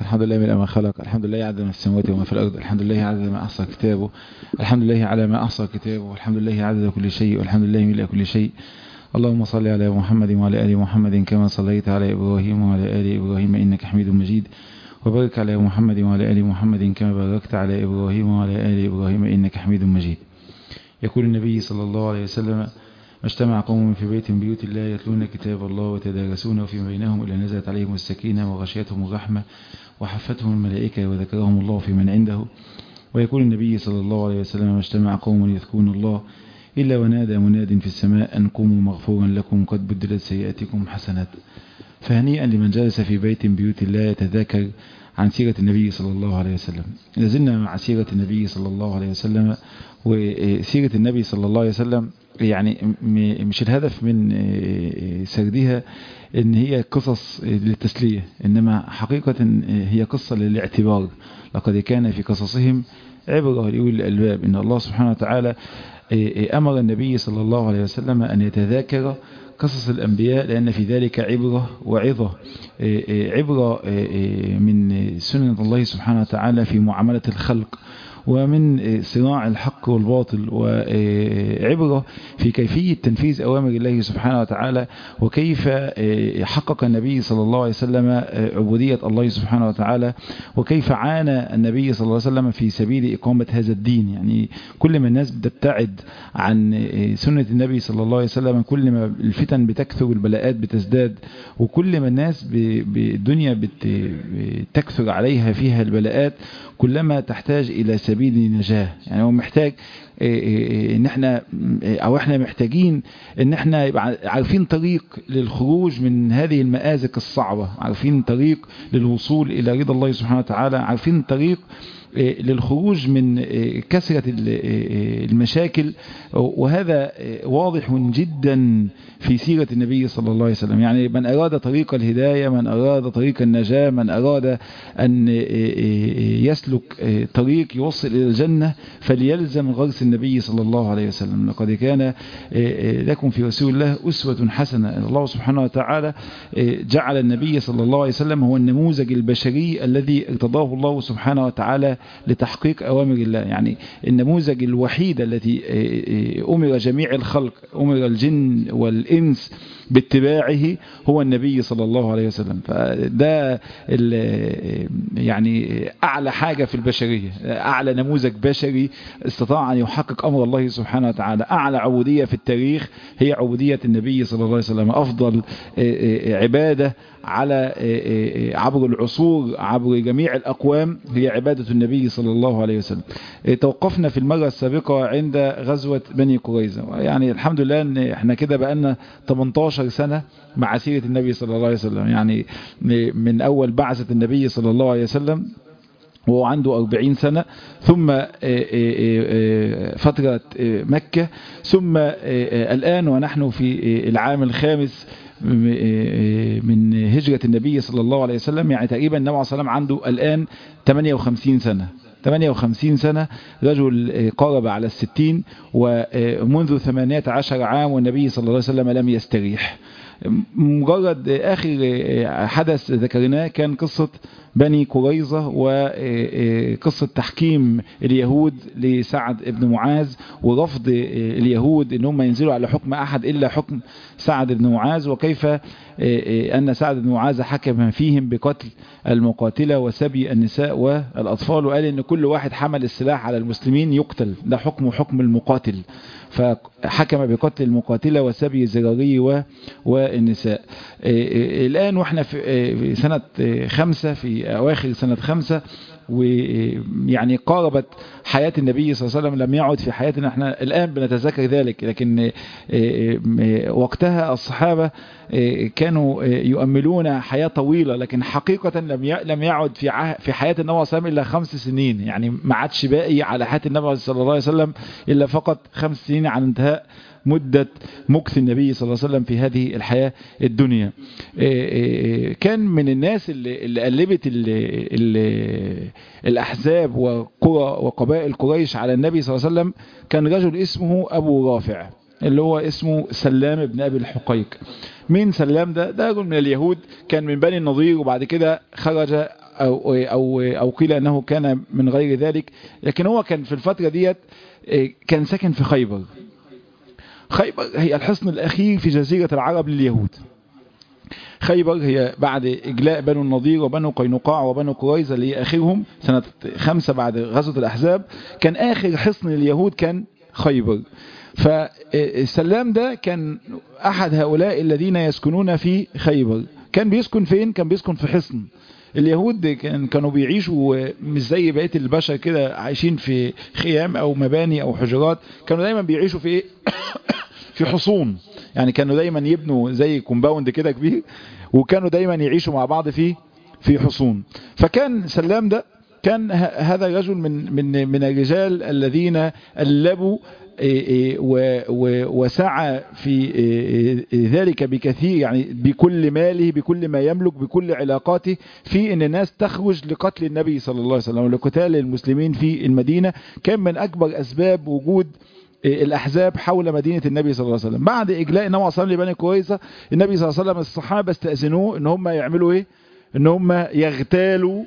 الحمد لله من ما خلق الحمد لله عدد ما في السماوات وما في الأرض الحمد لله عدد ما أحصى كتابه الحمد لله على ما أحصى كتابه الحمد لله عدد كل شيء والحمد لله ملء كل شيء اللهم صل على محمد وعلى آل محمد كما صليت على إبراهيم وعلى آل إبراهيم إنك حميد مجيد وبارك على محمد وعلى آل محمد كما باركت على إبراهيم وعلى آل إبراهيم إنك حميد مجيد يقول النبي صلى الله عليه وسلم ما اجتمع قوم في بيت من بيوت الله يتلون كتاب الله وتدارسونه فيما بينهم إلا نزلت عليهم السكينة وغشيتهم الرحمة وحفتهم الملائكة وذكرهم الله في من عنده ويقول النبي صلى الله عليه وسلم ما اجتمع قوم يذكرون الله إلا ونادى مناد في السماء أن قوموا مغفورا لكم قد بدلت سيئاتكم حسنات فهنيئا لمن جلس في بيت من بيوت الله يتذاكر عن سيرة النبي صلى الله عليه وسلم لازلنا مع سيرة النبي صلى الله عليه وسلم وسيرة النبي صلى الله عليه وسلم يعني مش الهدف من سردها ان هي قصص للتسلية انما حقيقة هي قصة للاعتبار لقد كان في قصصهم عبرة لأولي الألباب إن الله سبحانه وتعالى أمر النبي صلى الله عليه وسلم أن يتذاكر قصص الأنبياء لأن في ذلك عبرة وعظة عبرة من سنة الله سبحانه وتعالى في معاملة الخلق ومن صراع الحق والباطل وعبرة في كيفية تنفيذ أوامر الله سبحانه وتعالى وكيف حقق النبي صلى الله عليه وسلم عبودية الله سبحانه وتعالى وكيف عانى النبي صلى الله عليه وسلم في سبيل إقامة هذا الدين يعني كل ما الناس بتبتعد عن سنة النبي صلى الله عليه وسلم كل ما الفتن بتكثر والبلاءات بتزداد وكل ما الناس بالدنيا بتكثر عليها فيها البلاءات كلما تحتاج إلى سبيل النجاة يعني هو محتاج ان احنا او احنا محتاجين ان احنا يبقى عارفين طريق للخروج من هذه المآزق الصعبة عارفين طريق للوصول الى رضا الله سبحانه وتعالى عارفين طريق للخروج من كثرة المشاكل وهذا واضح جدا في سيرة النبي صلى الله عليه وسلم يعني من أراد طريق الهداية من أراد طريق النجاة من أراد أن يسلك طريق يوصل إلى الجنة فليلزم غرس النبي صلى الله عليه وسلم لقد كان لكم في رسول الله أسوة حسنة الله سبحانه وتعالى جعل النبي صلى الله عليه وسلم هو النموذج البشري الذي ارتضاه الله سبحانه وتعالى لتحقيق أوامر الله يعني النموذج الوحيد التي أمر جميع الخلق أمر الجن والإنس باتباعه هو النبي صلى الله عليه وسلم فده يعني أعلى حاجة في البشرية أعلى نموذج بشري استطاع أن يحقق أمر الله سبحانه وتعالى أعلى عبودية في التاريخ هي عبودية النبي صلى الله عليه وسلم أفضل عبادة على عبر العصور عبر جميع الأقوام هي عبادة النبي صلى الله عليه وسلم توقفنا في المرة السابقة عند غزوة بني قريظة يعني الحمد لله ان احنا كده بقالنا 18 سنة مع سيرة النبي صلى الله عليه وسلم يعني من أول بعثة النبي صلى الله عليه وسلم وهو عنده أربعين سنة ثم فترة مكة ثم الآن ونحن في العام الخامس من هجرة النبي صلى الله عليه وسلم يعني تقريبا النبي صلى الله عليه وسلم عنده الآن 58 سنة 58 سنة رجل قارب على الستين ومنذ 18 عام والنبي صلى الله عليه وسلم لم يستريح مجرد آخر حدث ذكرناه كان قصة بني قريظة وقصة تحكيم اليهود لسعد بن معاذ ورفض اليهود ان هم ينزلوا على حكم أحد إلا حكم سعد بن معاذ وكيف أن سعد بن معاذ حكم فيهم بقتل المقاتلة وسبي النساء والأطفال وقال ان كل واحد حمل السلاح على المسلمين يقتل ده حكم حكم المقاتل فحكم بقتل المقاتلة وسبي الزراري والنساء الآن واحنا في سنة خمسة في أواخر سنة خمسة ويعني قاربت حياة النبي صلى الله عليه وسلم لم يعد في حياتنا احنا الآن بنتذكر ذلك لكن وقتها الصحابة كانوا يؤملون حياة طويلة لكن حقيقة لم لم يعد في في حياة النبي صلى الله عليه وسلم إلا خمس سنين يعني ما عادش باقي على حياة النبي صلى الله عليه وسلم إلا فقط خمس سنين عن انتهاء مدة مكث النبي صلى الله عليه وسلم في هذه الحياة الدنيا كان من الناس اللي, اللي قلبت اللي اللي الأحزاب وقرى وقبائل قريش على النبي صلى الله عليه وسلم كان رجل اسمه أبو رافع اللي هو اسمه سلام بن أبي الحقيق مين سلام ده ده رجل من اليهود كان من بني النضير وبعد كده خرج أو, أو, أو قيل أنه كان من غير ذلك لكن هو كان في الفترة ديت كان ساكن في خيبر خيبر هي الحصن الأخير في جزيرة العرب لليهود خيبر هي بعد إجلاء بنو النضير وبنو قينقاع وبنو قريظة اللي هي آخرهم سنة خمسة بعد غزوة الأحزاب كان آخر حصن لليهود كان خيبر فالسلام ده كان أحد هؤلاء الذين يسكنون في خيبر كان بيسكن فين؟ كان بيسكن في حصن اليهود كان كانوا بيعيشوا مش زي بقيه البشر كده عايشين في خيام او مباني او حجرات كانوا دايما بيعيشوا في ايه في حصون يعني كانوا دايما يبنوا زي كومباوند كده كبير وكانوا دايما يعيشوا مع بعض في في حصون فكان سلام ده كان هذا الرجل من من من الرجال الذين ألبوا وسعى في ذلك بكثير يعني بكل ماله بكل ما يملك بكل علاقاته في ان الناس تخرج لقتل النبي صلى الله عليه وسلم ولقتال المسلمين في المدينة كان من اكبر اسباب وجود الأحزاب حول مدينة النبي صلى الله عليه وسلم بعد إجلاء النبي صلى الله عليه وسلم لبني كويسة النبي صلى الله عليه وسلم الصحابة استأذنوه ان هم يعملوا ايه ان هم يغتالوا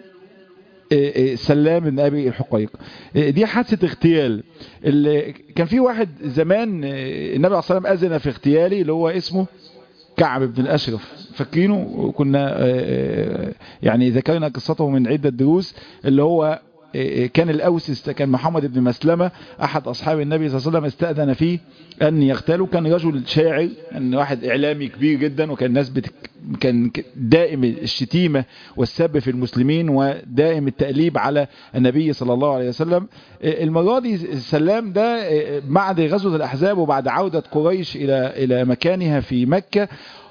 سلام بن ابي الحقيق دي حادثه اغتيال كان في واحد زمان النبي صلى الله عليه وسلم اذن في اغتيالي اللي هو اسمه كعب بن الاشرف فاكرينه كنا يعني ذكرنا قصته من عده دروس اللي هو كان الأوس كان محمد بن مسلمة أحد أصحاب النبي صلى الله عليه وسلم استأذن فيه أن يغتاله كان رجل شاعر أن واحد إعلامي كبير جدا وكان الناس بتك كان دائم الشتيمة والسب في المسلمين ودائم التأليب على النبي صلى الله عليه وسلم المرة دي السلام ده بعد غزوة الأحزاب وبعد عودة قريش إلى إلى مكانها في مكة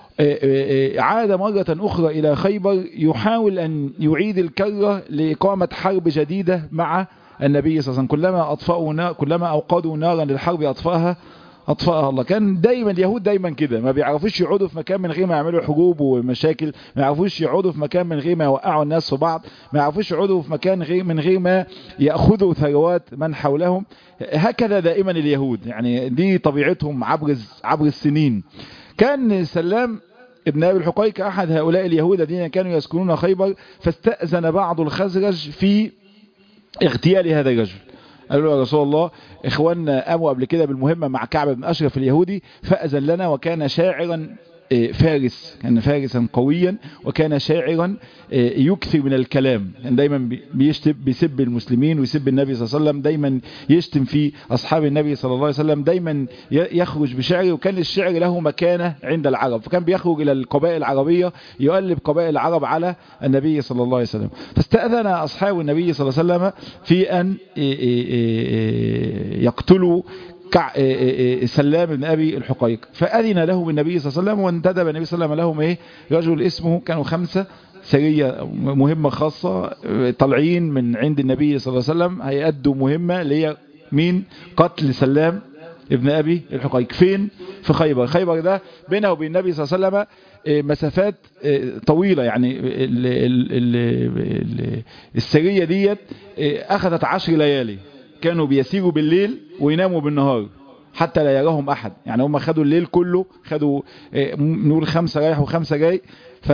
عاد مرة أخرى إلى خيبر يحاول أن يعيد الكرة لإقامة حرب جديدة مع النبي صلى الله عليه وسلم كلما أطفأوا نار كلما أوقدوا نارا للحرب أطفأها أطفأها الله كان دايما اليهود دايما كده ما بيعرفوش يقعدوا في مكان من غير ما يعملوا حروب ومشاكل ما يعرفوش يقعدوا في مكان من غير ما يوقعوا الناس في بعض ما يعرفوش يقعدوا في مكان غير من غير ما يأخذوا ثروات من حولهم هكذا دائما اليهود يعني دي طبيعتهم عبر عبر السنين كان سلام ابن أبي الحقيق أحد هؤلاء اليهود الذين كانوا يسكنون خيبر فاستأذن بعض الخزرج في اغتيال هذا الرجل قالوا له يا رسول الله اخواننا قاموا قبل كده بالمهمة مع كعب بن أشرف اليهودي فأذن لنا وكان شاعرا فارس كان فارسا قويا وكان شاعرا يكثر من الكلام كان دايما بيشتم بيسب المسلمين ويسب النبي صلى الله عليه وسلم دايما يشتم في أصحاب النبي صلى الله عليه وسلم دايما يخرج بشعره وكان الشعر له مكانة عند العرب فكان بيخرج إلى القبائل العربية يقلب قبائل العرب على النبي صلى الله عليه وسلم فاستأذن أصحاب النبي صلى الله عليه وسلم في أن يقتلوا سلام بن أبي الحقيق فأذن له النبي صلى الله عليه وسلم وانتدب النبي صلى الله عليه وسلم لهم إيه رجل اسمه كانوا خمسة سرية مهمة خاصة طالعين من عند النبي صلى الله عليه وسلم هيأدوا مهمة اللي هي مين قتل سلام ابن أبي الحقيق فين في خيبر خيبر ده بينه وبين النبي صلى الله عليه وسلم مسافات طويلة يعني ال ال ال السرية ديت أخذت عشر ليالي كانوا بيسيروا بالليل ويناموا بالنهار حتى لا يراهم أحد يعني هم خدوا الليل كله خدوا نقول خمسة رايح وخمسة جاي ف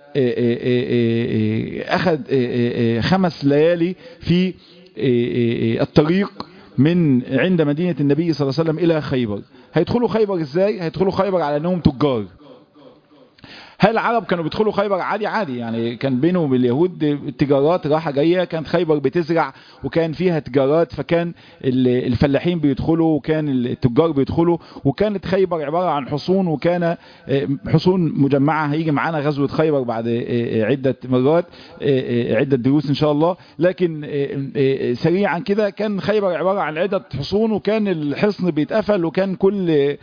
أخذ خمس ليالي في الطريق من عند مدينة النبي صلى الله عليه وسلم إلى خيبر هيدخلوا خيبر إزاي؟ هيدخلوا خيبر على أنهم تجار هل العرب كانوا بيدخلوا خيبر عادي عادي يعني كان بينهم وبين اليهود التجارات راحة جاية كانت خيبر بتزرع وكان فيها تجارات فكان الفلاحين بيدخلوا وكان التجار بيدخلوا وكانت خيبر عبارة عن حصون وكان حصون مجمعة هيجي معانا غزوة خيبر بعد عدة مرات عدة دروس ان شاء الله لكن سريعا كده كان خيبر عبارة عن عدة حصون وكان الحصن بيتقفل وكان كل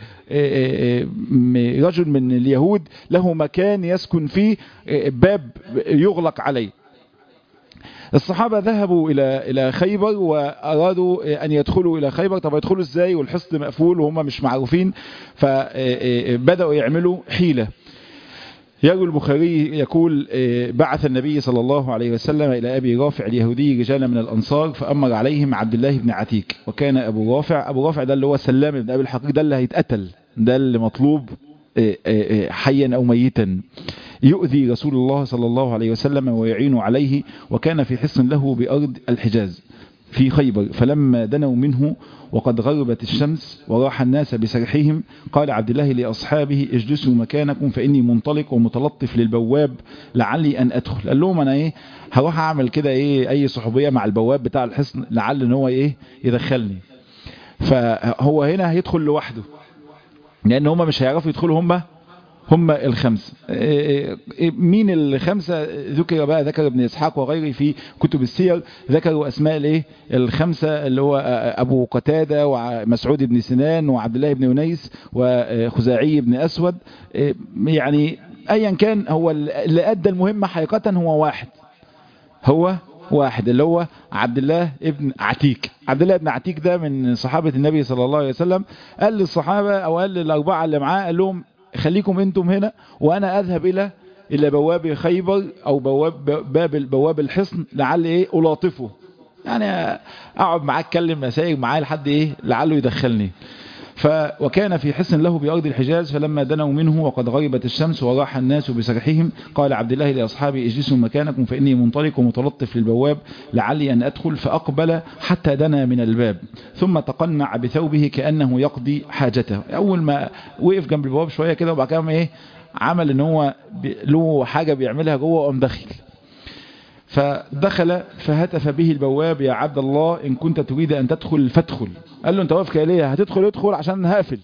رجل من اليهود له مكان مكان يسكن فيه باب يغلق عليه الصحابة ذهبوا إلى إلى خيبر وأرادوا أن يدخلوا إلى خيبر طب يدخلوا إزاي والحصن مقفول وهم مش معروفين فبدأوا يعملوا حيلة يروي البخاري يقول بعث النبي صلى الله عليه وسلم إلى أبي رافع اليهودي رجالا من الأنصار فأمر عليهم عبد الله بن عتيك وكان أبو رافع أبو رافع ده اللي هو سلام بن أبي الحقيق ده اللي هيتقتل ده اللي مطلوب حيا أو ميتا يؤذي رسول الله صلى الله عليه وسلم ويعين عليه وكان في حصن له بأرض الحجاز في خيبر فلما دنوا منه وقد غربت الشمس وراح الناس بسرحهم قال عبد الله لأصحابه اجلسوا مكانكم فإني منطلق ومتلطف للبواب لعلي أن أدخل قال لهم أنا إيه هروح أعمل كده إيه أي صحوبية مع البواب بتاع الحصن لعل إن هو إيه يدخلني فهو هنا هيدخل لوحده لأن هم مش هيعرفوا يدخلوا هم هم الخمسة مين الخمسة ذكر بقى ذكر ابن إسحاق وغيره في كتب السير ذكروا أسماء الايه الخمسة اللي هو أبو قتادة ومسعود بن سنان وعبد الله بن أنيس وخزاعي بن أسود يعني أيا كان هو اللي أدى المهمة حقيقة هو واحد هو واحد اللي هو عبد الله ابن عتيك عبد الله ابن عتيك ده من صحابة النبي صلى الله عليه وسلم قال للصحابة أو قال للأربعة اللي معاه قال لهم خليكم انتم هنا وانا اذهب الى الى بواب خيبر او بواب باب بواب الحصن لعل ايه الاطفه يعني اقعد معاه اتكلم مسائل معاه لحد ايه لعله يدخلني ف وكان في حصن له بأرض الحجاز فلما دنوا منه وقد غربت الشمس وراح الناس بسرحهم قال عبد الله لأصحابه اجلسوا مكانكم فإني منطلق ومتلطف للبواب لعلي أن أدخل فأقبل حتى دنا من الباب ثم تقنع بثوبه كأنه يقضي حاجته أول ما وقف جنب البواب شوية كده وبعد كده ايه عمل ان هو له حاجة بيعملها جوه وقام داخل فدخل فهتف به البواب يا عبد الله إن كنت تريد أن تدخل فادخل قال له أنت واقف ليه هتدخل ادخل عشان هقفل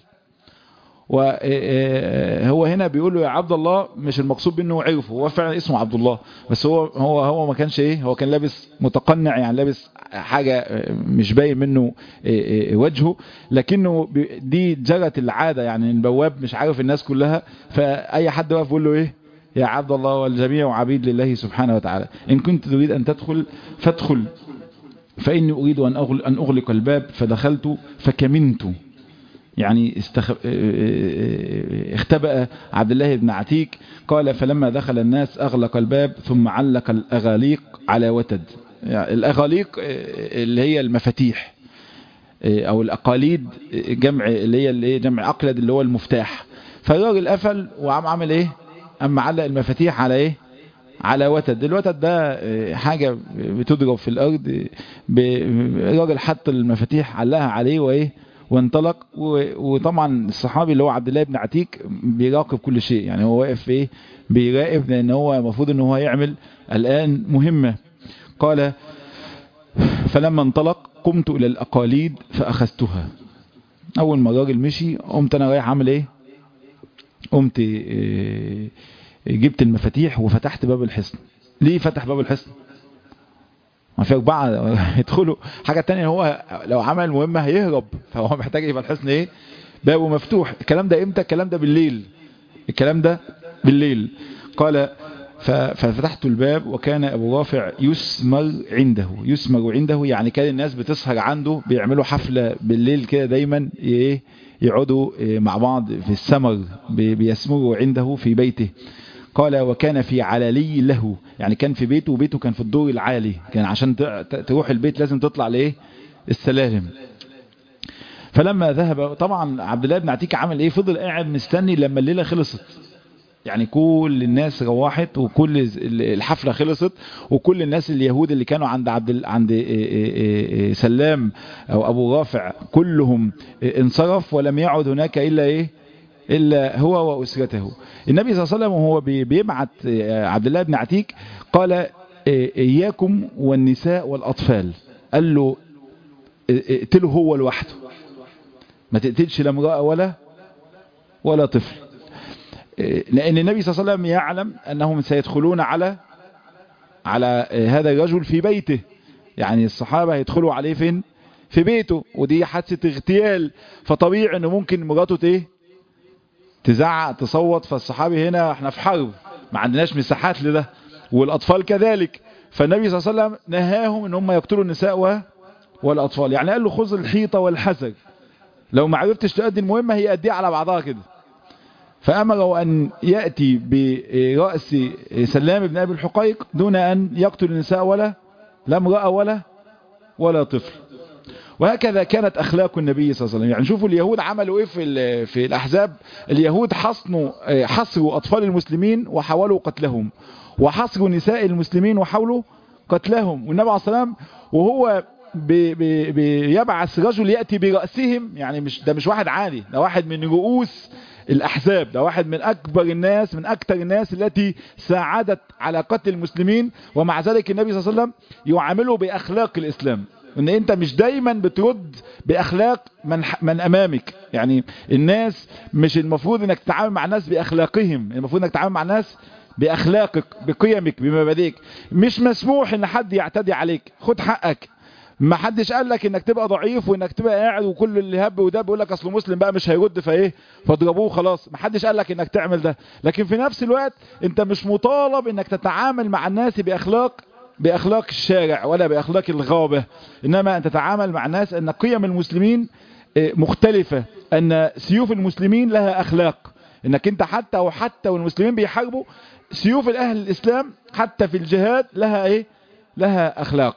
وهو هنا بيقول له يا عبد الله مش المقصود بانه عرفه هو فعلا اسمه عبد الله بس هو هو هو ما كانش ايه هو كان لابس متقنع يعني لابس حاجة مش باين منه وجهه لكنه دي جرت العادة يعني البواب مش عارف الناس كلها فأي حد واقف يقول له ايه يا عبد الله والجميع عبيد لله سبحانه وتعالى إن كنت تريد أن تدخل فادخل فإني أريد أن أن أغلق الباب فدخلت فكمنت يعني استخ... اختبأ عبد الله بن عتيك قال فلما دخل الناس أغلق الباب ثم علق الأغاليق على وتد يعني الأغاليق اللي هي المفاتيح أو الأقاليد جمع اللي هي اللي هي جمع أقلد اللي هو المفتاح فالراجل قفل وعم عمل إيه أما علق المفاتيح على إيه على وتد الوتد ده حاجة بتضرب في الأرض الراجل حط المفاتيح علقها عليه وإيه وانطلق وطبعا الصحابي اللي هو عبد الله بن عتيك بيراقب كل شيء يعني هو واقف ايه بيراقب لان هو المفروض ان هو يعمل الان مهمة قال فلما انطلق قمت الى الاقاليد فاخذتها اول ما الراجل مشي قمت انا رايح اعمل ايه قمت إيه جبت المفاتيح وفتحت باب الحصن ليه فتح باب الحصن ما في أربعة يدخلوا حاجة تانية هو لو عمل مهمة هيهرب فهو محتاج يبقى الحصن ايه بابه مفتوح الكلام ده امتى الكلام ده بالليل الكلام ده بالليل قال ففتحت الباب وكان أبو رافع يسمر عنده يسمر عنده يعني كان الناس بتسهر عنده بيعملوا حفلة بالليل كده دايما ايه يقعدوا مع بعض في السمر بيسمروا عنده في بيته قال وكان في علالي له يعني كان في بيته وبيته كان في الدور العالي كان عشان تروح البيت لازم تطلع لايه السلالم فلما ذهب طبعا عبد الله بن عتيك عمل ايه فضل قاعد مستني لما الليله خلصت يعني كل الناس روحت وكل الحفلة خلصت وكل الناس اليهود اللي كانوا عند عبد عند سلام او ابو رافع كلهم انصرف ولم يعد هناك الا ايه الا هو واسرته النبي صلى الله عليه وسلم وهو بيبعت عبد الله بن عتيك قال اياكم والنساء والاطفال قال له اقتله هو لوحده ما تقتلش لا امراه ولا ولا طفل لأن النبي صلى الله عليه وسلم يعلم أنهم سيدخلون على على هذا الرجل في بيته يعني الصحابة هيدخلوا عليه فين في بيته ودي حادثة اغتيال فطبيعي انه ممكن مراته ايه تزعق تصوت فالصحابي هنا احنا في حرب ما عندناش مساحات لده والاطفال كذلك فالنبي صلى الله عليه وسلم نهاهم ان هم يقتلوا النساء والاطفال يعني قال له خذ الحيطة والحسر لو ما عرفتش تؤدي المهمة هي اديها على بعضها كده فأمره أن يأتي برأس سلام بن أبي الحقيق دون أن يقتل النساء ولا لا امرأة ولا ولا طفل وهكذا كانت أخلاق النبي صلى الله عليه وسلم يعني شوفوا اليهود عملوا إيه في, في الأحزاب اليهود حصنوا حصروا أطفال المسلمين وحاولوا قتلهم وحصروا نساء المسلمين وحاولوا قتلهم والنبي عليه الصلاة والسلام وهو بي بي بيبعث رجل يأتي برأسهم يعني مش ده مش واحد عادي ده واحد من رؤوس الأحزاب ده واحد من أكبر الناس من أكثر الناس التي ساعدت على قتل المسلمين ومع ذلك النبي صلى الله عليه وسلم يعامله بأخلاق الإسلام ان انت مش دايما بترد باخلاق من, من امامك يعني الناس مش المفروض انك تتعامل مع الناس باخلاقهم المفروض انك تتعامل مع الناس باخلاقك بقيمك بمبادئك مش مسموح ان حد يعتدي عليك خد حقك ما حدش قال لك انك تبقى ضعيف وانك تبقى قاعد وكل اللي هب وده بيقول لك اصله مسلم بقى مش هيرد فايه فاضربوه خلاص ما حدش قال لك انك تعمل ده لكن في نفس الوقت انت مش مطالب انك تتعامل مع الناس باخلاق باخلاق الشارع ولا باخلاق الغابة انما ان تتعامل مع الناس ان قيم المسلمين مختلفة ان سيوف المسلمين لها اخلاق انك انت حتى وحتى والمسلمين بيحاربوا سيوف الاهل الاسلام حتى في الجهاد لها ايه لها اخلاق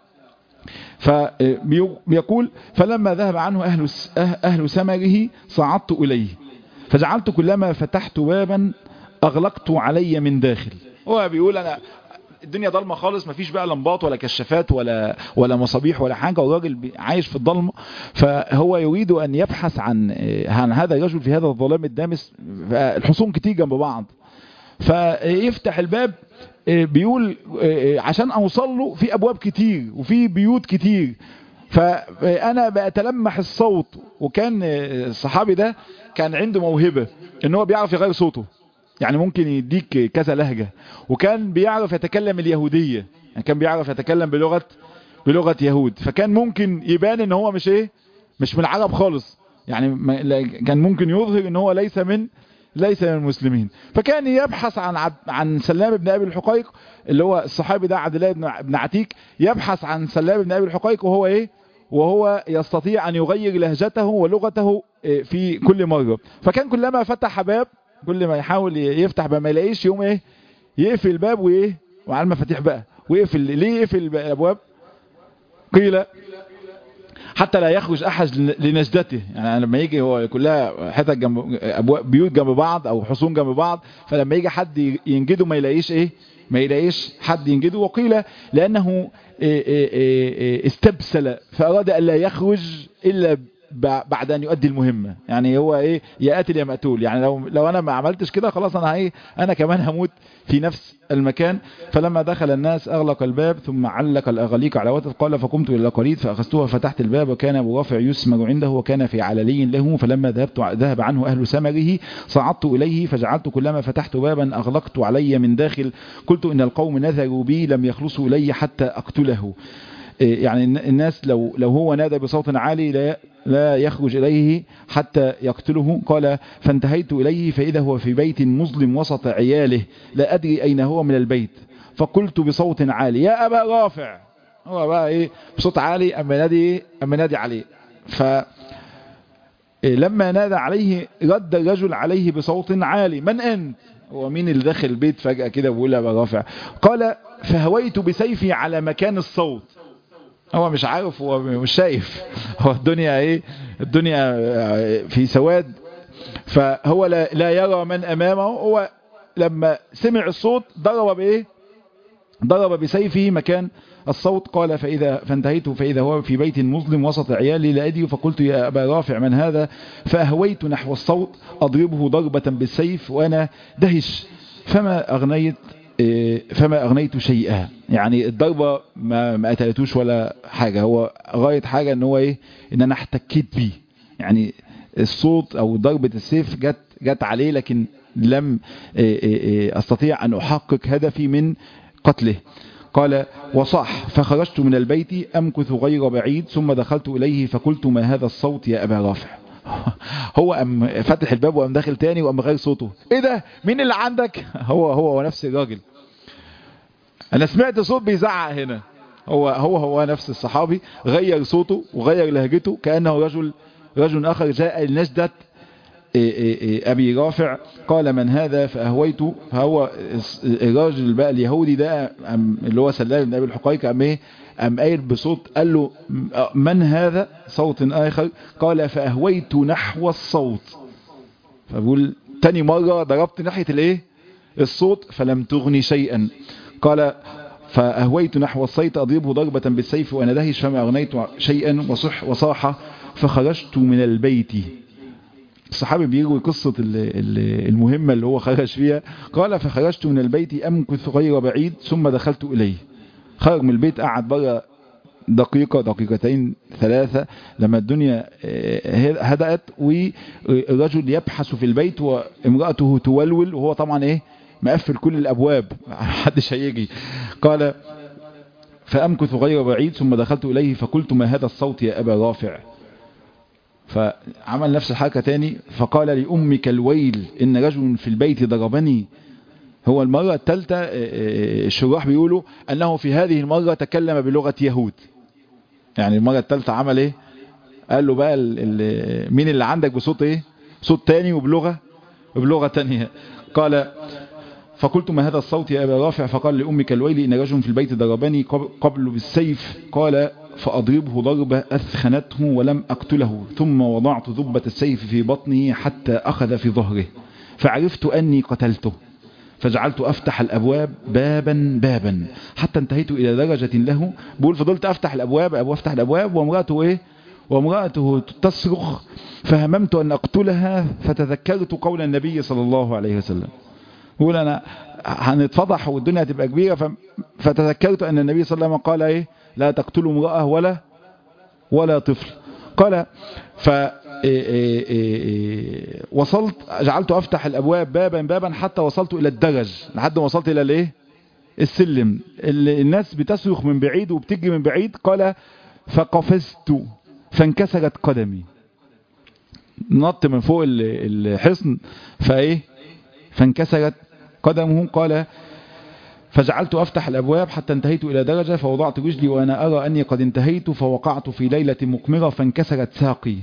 فيقول فلما ذهب عنه أهل, أهل سمره صعدت إليه فجعلت كلما فتحت بابا أغلقت علي من داخل هو بيقول أنا الدنيا ضلمة خالص مفيش بقى لمبات ولا كشافات ولا ولا مصابيح ولا حاجة والراجل عايش في الضلمة فهو يريد أن يبحث عن عن هذا الرجل في هذا الظلام الدامس الحصون كتير جنب بعض فيفتح الباب بيقول عشان اوصل له في ابواب كتير وفي بيوت كتير فانا بتلمح الصوت وكان الصحابي ده كان عنده موهبة ان هو بيعرف يغير صوته يعني ممكن يديك كذا لهجة وكان بيعرف يتكلم اليهودية يعني كان بيعرف يتكلم بلغة بلغة يهود فكان ممكن يبان ان هو مش ايه مش من العرب خالص يعني كان ممكن يظهر ان هو ليس من ليس من المسلمين فكان يبحث عن عب عن سلام بن ابي الحقيق اللي هو الصحابي ده عبد الله بن عتيك يبحث عن سلام بن ابي الحقيق وهو ايه وهو يستطيع ان يغير لهجته ولغته في كل مرة فكان كلما فتح باب كل ما يحاول يفتح باب ما يلاقيش يوم ايه يقفل الباب وايه وعلى المفاتيح بقى ويقفل ليه يقفل الابواب قيل حتى لا يخرج احد لنجدته يعني لما يجي هو كلها حتت جنب ابواب بيوت جنب بعض او حصون جنب بعض فلما يجي حد ينجده ما يلاقيش ايه ما يلاقيش حد ينجده وقيل لانه استبسل فاراد ان لا يخرج الا بعد ان يؤدي المهمة يعني هو ايه يا قاتل يا مقتول يعني لو لو انا ما عملتش كده خلاص انا ايه انا كمان هموت في نفس المكان فلما دخل الناس اغلق الباب ثم علق الاغاليق على وتر قال فقمت الى القريد فاخذتها فتحت الباب وكان ابو رافع يسمر عنده وكان في عللي له فلما ذهبت ذهب عنه اهل سمره صعدت اليه فجعلت كلما فتحت بابا اغلقت علي من داخل قلت ان القوم نذروا بي لم يخلصوا الي حتى اقتله يعني الناس لو لو هو نادى بصوت عالي لا لا يخرج إليه حتى يقتله قال فانتهيت إليه فإذا هو في بيت مظلم وسط عياله لا أدري أين هو من البيت فقلت بصوت عالي يا أبا رافع هو بقى إيه بصوت عالي أما نادي أما نادي عليه ف لما نادى عليه رد الرجل عليه بصوت عالي من أنت هو مين اللي داخل البيت فجأة كده بيقول أبا رافع قال فهويت بسيفي على مكان الصوت هو مش عارف هو مش شايف هو الدنيا ايه الدنيا في سواد فهو لا, لا يرى من امامه هو لما سمع الصوت ضرب بايه ضرب بسيفه مكان الصوت قال فإذا فانتهيت فإذا هو في بيت مظلم وسط عيالي لا أدري فقلت يا أبا رافع من هذا فأهويت نحو الصوت أضربه ضربة بالسيف وأنا دهش فما أغنيت فما أغنيت شيئا يعني الضربة ما, ما قتلتوش ولا حاجة هو غاية حاجة ان هو ايه ان انا احتكيت بيه يعني الصوت او ضربة السيف جت جت عليه لكن لم استطيع ان احقق هدفي من قتله قال وصح فخرجت من البيت أمكث غير بعيد ثم دخلت إليه فقلت ما هذا الصوت يا أبا رافع هو أم فتح الباب وأم داخل تاني وأم غير صوته ايه ده مين اللي عندك هو هو نفس الراجل انا سمعت صوت بيزعق هنا هو هو هو نفس الصحابي غير صوته وغير لهجته كأنه رجل رجل آخر جاء لنجدة أبي رافع قال من هذا فأهويت فهو الراجل بقى اليهودي ده اللي هو سلام بن أبي الحقيق أم إيه أم قايل بصوت قال له من هذا صوت آخر قال فأهويت نحو الصوت فبقول تاني مرة ضربت ناحية الايه الصوت فلم تغني شيئا قال فأهويت نحو الصيت أضربه ضربة بالسيف وأنا دهش فما أغنيت شيئا وصح وصاح فخرجت من البيت الصحابي بيروي قصة المهمة اللي هو خرج فيها قال فخرجت من البيت أمكث غير بعيد ثم دخلت إليه خرج من البيت قعد بره دقيقة دقيقتين ثلاثة لما الدنيا هدأت والرجل يبحث في البيت وامرأته تولول وهو طبعا ايه مقفل كل الأبواب محدش هيجي قال فأمكث غير بعيد ثم دخلت إليه فقلت ما هذا الصوت يا أبا رافع فعمل نفس الحركة تاني فقال لأمك الويل إن رجل في البيت ضربني هو المرة الثالثة الشراح بيقولوا أنه في هذه المرة تكلم بلغة يهود يعني المرة الثالثة عمل ايه قال له بقى ال ال مين اللي عندك بصوت ايه صوت تاني وبلغة وبلغة تانية قال فقلت ما هذا الصوت يا أبا رافع فقال لأمك الويل إن رجل في البيت ضربني قبل بالسيف قال فأضربه ضربة أثخنته ولم أقتله ثم وضعت ذبة السيف في بطنه حتى أخذ في ظهره فعرفت أني قتلته فجعلت أفتح الأبواب بابا بابا حتى انتهيت إلى درجة له بقول فضلت أفتح الأبواب أبو أفتح الأبواب وامرأته إيه وامرأته تصرخ فهممت أن أقتلها فتذكرت قول النبي صلى الله عليه وسلم بقول أنا هنتفضح والدنيا هتبقى كبيرة فتذكرت أن النبي صلى الله عليه وسلم قال إيه لا تقتلوا امرأة ولا ولا طفل قال ف وصلت جعلت أفتح الأبواب بابا بابا حتى وصلت إلى الدرج لحد ما وصلت إلى الايه السلم الناس بتصرخ من بعيد وبتجي من بعيد قال فقفزت فانكسرت قدمي نط من فوق الحصن فايه فانكسرت قدمه قال فجعلت أفتح الأبواب حتى انتهيت إلى درجة فوضعت رجلي وأنا أرى أني قد انتهيت فوقعت في ليلة مقمرة فانكسرت ساقي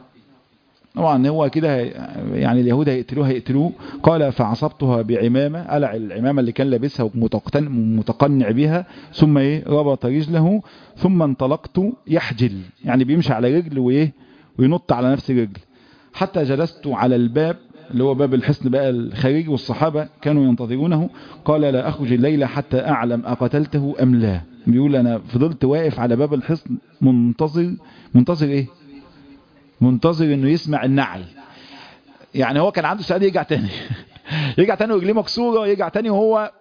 طبعا هو كده يعني اليهود هيقتلوه هيقتلوه قال فعصبتها بعمامة قلع العمامة اللي كان لابسها ومتقنع بها ثم ايه ربط رجله ثم انطلقت يحجل يعني بيمشي على رجل وايه وينط على نفس رجل حتى جلست على الباب اللي هو باب الحصن بقى الخارجي والصحابة كانوا ينتظرونه قال لا أخرج الليلة حتى أعلم أقتلته أم لا بيقول أنا فضلت واقف على باب الحصن منتظر منتظر إيه منتظر انه يسمع النعي يعني هو كان عنده سعادة يرجع تاني يرجع تاني ورجليه مكسورة يرجع تاني وهو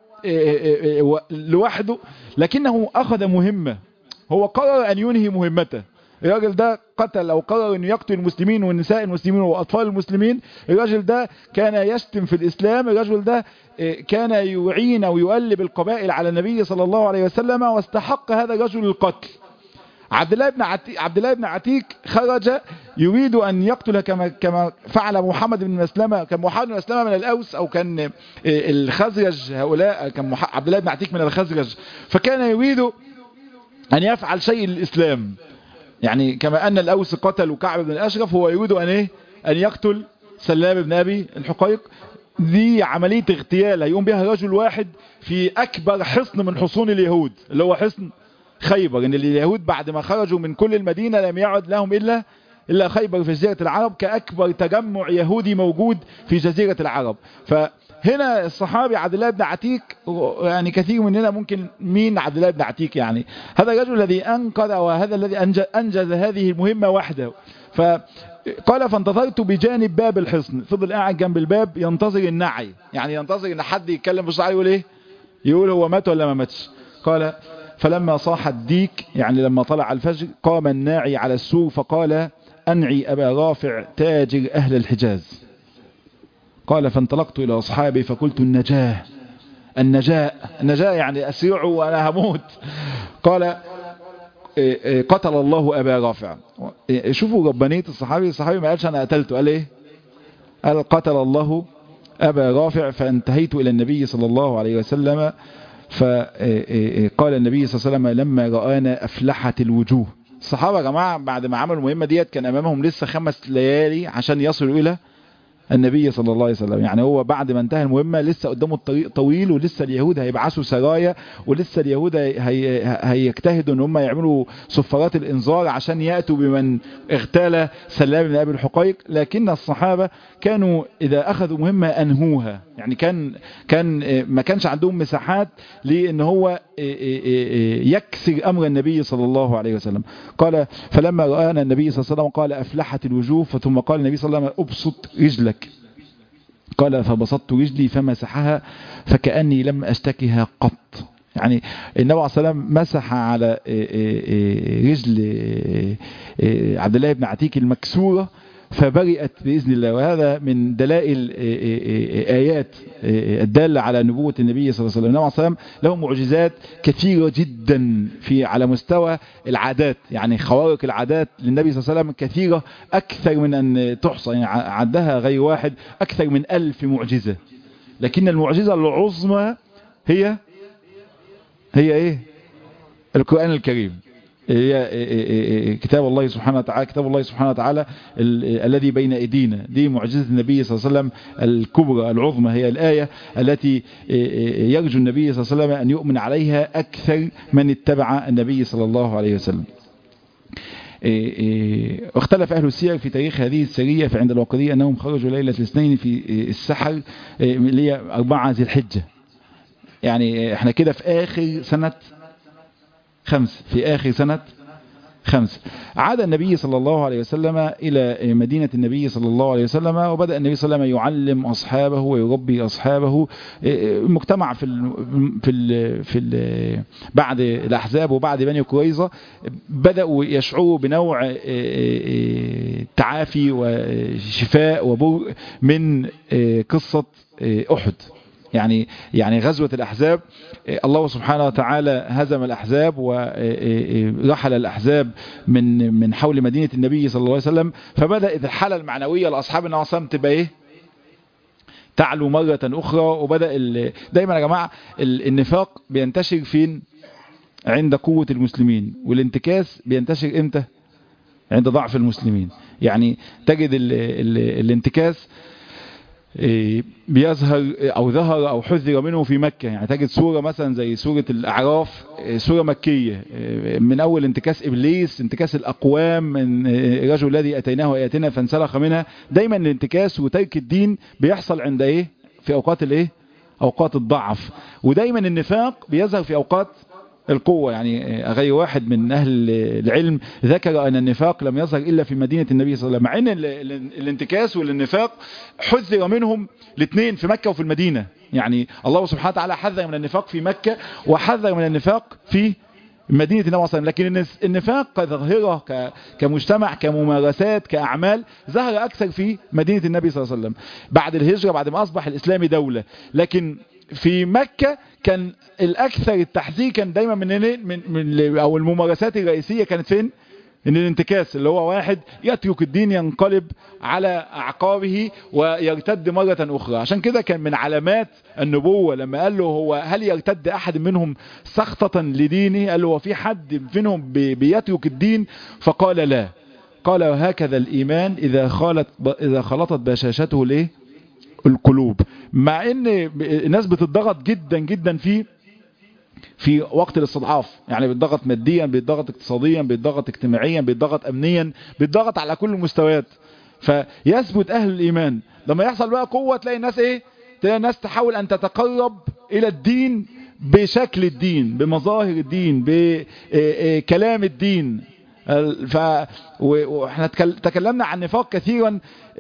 لوحده لكنه أخذ مهمة هو قرر أن ينهي مهمته الراجل ده قتل أو قرر أنه يقتل المسلمين والنساء المسلمين وأطفال المسلمين الراجل ده كان يشتم في الإسلام الراجل ده كان يعين أو يؤلب القبائل على النبي صلى الله عليه وسلم واستحق هذا الرجل القتل عبد الله بن عتيك عبد الله بن عتيك خرج يريد ان يقتل كما كما فعل محمد بن مسلمه كان محمد بن مسلمه من الاوس او كان الخزرج هؤلاء كان عبد الله بن عتيك من الخزرج فكان يريد ان يفعل شيء للاسلام يعني كما ان الاوس قتلوا كعب بن الاشرف هو يريد ان ايه ان يقتل سلام بن ابي الحقيق دي عمليه اغتيال هيقوم بها رجل واحد في اكبر حصن من حصون اليهود اللي هو حصن خيبر ان اليهود بعد ما خرجوا من كل المدينة لم يعد لهم إلا إلا خيبر في جزيرة العرب كأكبر تجمع يهودي موجود في جزيرة العرب فهنا الصحابي عبد الله بن عتيك يعني كثير مننا ممكن مين عبد الله بن عتيك يعني هذا الرجل الذي أنقذ وهذا الذي أنجز هذه المهمة وحده فقال فانتظرت بجانب باب الحصن فضل قاعد جنب الباب ينتظر النعي يعني ينتظر ان حد يتكلم بصراحة يقول ايه يقول هو مات ولا ما ماتش قال فلما صاح الديك يعني لما طلع الفجر قام الناعي على السور فقال أنعي أبا رافع تاجر أهل الحجاز قال فانطلقت إلى أصحابي فقلت النجاة النجاة النجاة يعني أسيعوا وأنا هموت قال قتل الله أبا رافع شوفوا ربانية الصحابي الصحابي ما قالش أنا قتلته قال إيه قال قتل الله أبا رافع فانتهيت إلى النبي صلى الله عليه وسلم فقال النبي صلى الله عليه وسلم لما رآنا أفلحت الوجوه الصحابة يا جماعة بعد ما عملوا المهمة ديت كان أمامهم لسه خمس ليالي عشان يصلوا إلى النبي صلى الله عليه وسلم يعني هو بعد ما انتهى المهمة لسه قدامه الطريق طويل ولسه اليهود هيبعثوا سرايا ولسه اليهود هي هي هيجتهدوا ان هم يعملوا صفارات الانذار عشان يأتوا بمن اغتال سلام بن ابي الحقيق لكن الصحابة كانوا اذا اخذوا مهمة انهوها يعني كان كان ما كانش عندهم مساحات لان هو يكسر امر النبي صلى الله عليه وسلم قال فلما رآنا النبي صلى الله عليه وسلم قال افلحت الوجوه ثم قال النبي صلى الله عليه وسلم ابسط رجلك قال فبسطت رجلي فمسحها فكأني لم أشتكها قط يعني النبي عليه الصلاة والسلام مسح على رجل عبد الله بن عتيك المكسورة فبرئت بإذن الله وهذا من دلائل آيات الدالة على نبوة النبي صلى الله عليه وسلم النبي عليه الصلاة والسلام له معجزات كثيرة جدا في على مستوى العادات يعني خوارق العادات للنبي صلى الله عليه وسلم كثيرة أكثر من أن تحصى يعني عدها غير واحد أكثر من ألف معجزة لكن المعجزة العظمى هي هي إيه القرآن الكريم هي كتاب الله سبحانه وتعالى كتاب الله سبحانه وتعالى الذي بين ايدينا دي معجزة النبي صلى الله عليه وسلم الكبرى العظمى هي الآية التي يرجو النبي صلى الله عليه وسلم أن يؤمن عليها أكثر من اتبع النبي صلى الله عليه وسلم اختلف أهل السير في تاريخ هذه السرية فعند الوقدية أنهم خرجوا ليلة الاثنين في السحر اللي هي أربعة ذي الحجة يعني احنا كده في آخر سنة خمس في آخر سنة خمس عاد النبي صلى الله عليه وسلم إلى مدينة النبي صلى الله عليه وسلم وبدأ النبي صلى الله عليه وسلم يعلم أصحابه ويربي أصحابه المجتمع في ال في ال في ال بعد الأحزاب وبعد بني قريظة بدأوا يشعروا بنوع تعافي وشفاء وبرء من قصة أحد يعني يعني غزوة الأحزاب الله سبحانه وتعالى هزم الأحزاب ورحل الأحزاب من من حول مدينة النبي صلى الله عليه وسلم فبدأت الحالة المعنوية لأصحاب النبي صلى الله عليه وسلم تبقى إيه تعلو مرة أخرى وبدأ دايما يا جماعة النفاق بينتشر فين عند قوة المسلمين والانتكاس بينتشر امتى عند ضعف المسلمين يعني تجد ال ال الانتكاس بيظهر او ظهر او حذر منه في مكة يعني تجد سورة مثلا زي سورة الاعراف سورة مكية من اول انتكاس ابليس انتكاس الاقوام من الرجل الذي اتيناه اياتنا فانسلخ منها دايما الانتكاس وترك الدين بيحصل عند ايه في اوقات الايه اوقات الضعف ودايما النفاق بيظهر في اوقات القوة يعني غير واحد من أهل العلم ذكر أن النفاق لم يظهر إلا في مدينة النبي صلى الله عليه وسلم مع أن الانتكاس والنفاق حذر منهم الاثنين في مكة وفي المدينة يعني الله سبحانه وتعالى حذر من النفاق في مكة وحذر من النفاق في مدينة النبي صلى الله عليه وسلم لكن النفاق كظاهرة كمجتمع كممارسات كأعمال ظهر أكثر في مدينة النبي صلى الله عليه وسلم بعد الهجرة بعد ما أصبح الإسلام دولة لكن في مكة كان الأكثر التحذير كان دايما من, من, من أو الممارسات الرئيسية كانت فين ان الانتكاس اللي هو واحد يترك الدين ينقلب على اعقابه ويرتد مرة اخرى عشان كده كان من علامات النبوة لما قال له هو هل يرتد احد منهم سخطة لدينه قال له هو في حد منهم بيترك الدين فقال لا قال وهكذا الايمان اذا خالت اذا خلطت بشاشته الايه القلوب مع ان الناس بتضغط جدا جدا في في وقت الاستضعاف يعني بيتضغط ماديا بيتضغط اقتصاديا بيتضغط اجتماعيا بيتضغط امنيا بيتضغط على كل المستويات فيثبت اهل الايمان لما يحصل بقى قوة تلاقي الناس ايه تلاقي الناس تحاول ان تتقرب الى الدين بشكل الدين بمظاهر الدين بكلام الدين ف واحنا تكلمنا عن نفاق كثيرا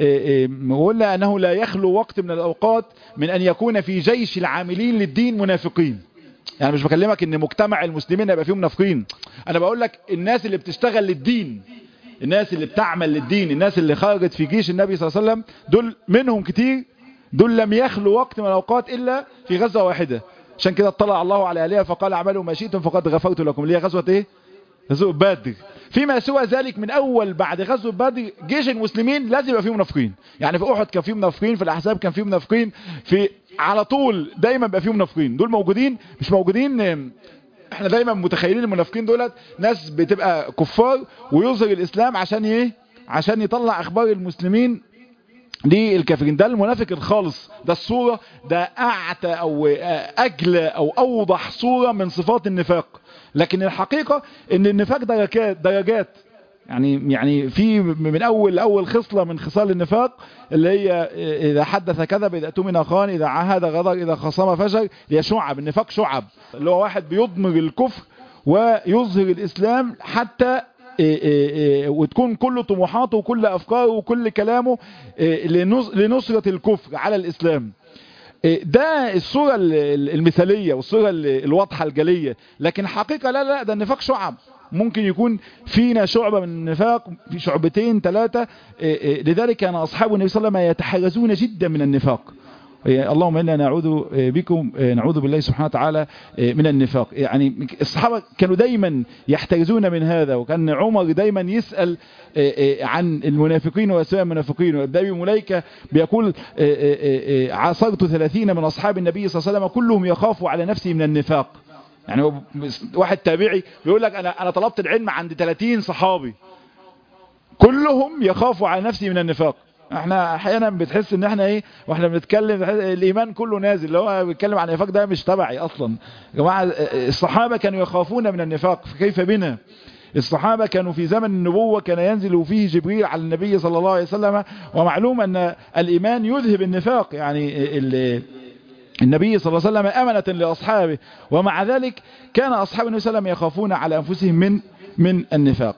وقلنا انه لا يخلو وقت من الاوقات من ان يكون في جيش العاملين للدين منافقين يعني مش بكلمك ان مجتمع المسلمين يبقى فيه منافقين انا بقول لك الناس اللي بتشتغل للدين الناس اللي بتعمل للدين الناس اللي خرجت في جيش النبي صلى الله عليه وسلم دول منهم كتير دول لم يخلو وقت من الاوقات الا في غزوه واحده عشان كده اطلع الله على اهلها فقال اعملوا ما شئتم فقد غفرت لكم اللي هي غزوه ايه غزوه بدر فيما سوى ذلك من اول بعد غزوه بدر جيش المسلمين لازم يبقى فيه منافقين يعني في احد كان فيه منافقين في الاحزاب كان فيه منافقين في على طول دايما بقى فيه منافقين دول موجودين مش موجودين احنا دايما متخيلين المنافقين دولت ناس بتبقى كفار ويظهر الاسلام عشان ايه عشان يطلع اخبار المسلمين للكافرين ده المنافق الخالص ده الصورة ده أعتى أو أجلى أو أوضح صورة من صفات النفاق لكن الحقيقة ان النفاق درجات درجات يعني يعني في من اول اول خصله من خصال النفاق اللي هي اذا حدث كذب اذا اؤتمن خان اذا عاهد غدر اذا خصم فجر هي شعب النفاق شعب اللي هو واحد بيضمر الكفر ويظهر الاسلام حتى وتكون كل طموحاته وكل افكاره وكل كلامه لنصرة الكفر على الاسلام ده الصورة المثالية والصورة الواضحة الجلية لكن حقيقة لا لا ده النفاق شعب ممكن يكون فينا شعبة من النفاق في شعبتين ثلاثة لذلك كان أصحاب النبي صلى الله عليه وسلم يتحرزون جدا من النفاق اللهم إنا نعوذ بكم نعوذ بالله سبحانه وتعالى من النفاق يعني الصحابة كانوا دايما يحترزون من هذا وكان عمر دايما يسأل عن المنافقين وأسماء المنافقين وابن مليكة بيقول عاصرت ثلاثين من أصحاب النبي صلى الله عليه وسلم كلهم يخافوا على نفسه من النفاق يعني واحد تابعي بيقول لك أنا, أنا طلبت العلم عند 30 صحابي كلهم يخافوا على نفسه من النفاق احنا احيانا بتحس ان احنا ايه واحنا بنتكلم الايمان كله نازل اللي هو بيتكلم عن النفاق ده مش تبعي اصلا يا جماعه الصحابه كانوا يخافون من النفاق فكيف بنا الصحابة كانوا في زمن النبوة كان ينزل فيه جبريل على النبي صلى الله عليه وسلم ومعلوم أن الإيمان يذهب النفاق يعني النبي صلى الله عليه وسلم أمنة لأصحابه ومع ذلك كان أصحاب النبي صلى الله عليه وسلم يخافون على أنفسهم من من النفاق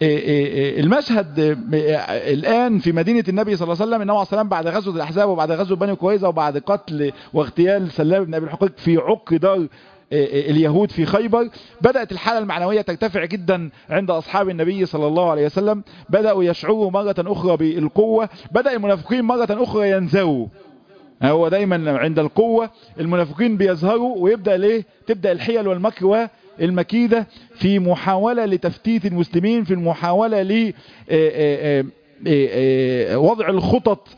المشهد الآن في مدينة النبي صلى الله عليه وسلم النبي عليه السلام بعد غزوة الأحزاب وبعد غزوة بني قريظة وبعد قتل واغتيال سلام بن أبي الحقيق في عق دار اليهود في خيبر بدأت الحالة المعنوية ترتفع جدا عند أصحاب النبي صلى الله عليه وسلم بدأوا يشعروا مرة أخرى بالقوة بدأ المنافقين مرة أخرى ينزووا هو دايما عند القوة المنافقين بيظهروا ويبدأ ليه تبدأ الحيل والمكر والمكيدة في محاولة لتفتيت المسلمين في المحاولة لوضع الخطط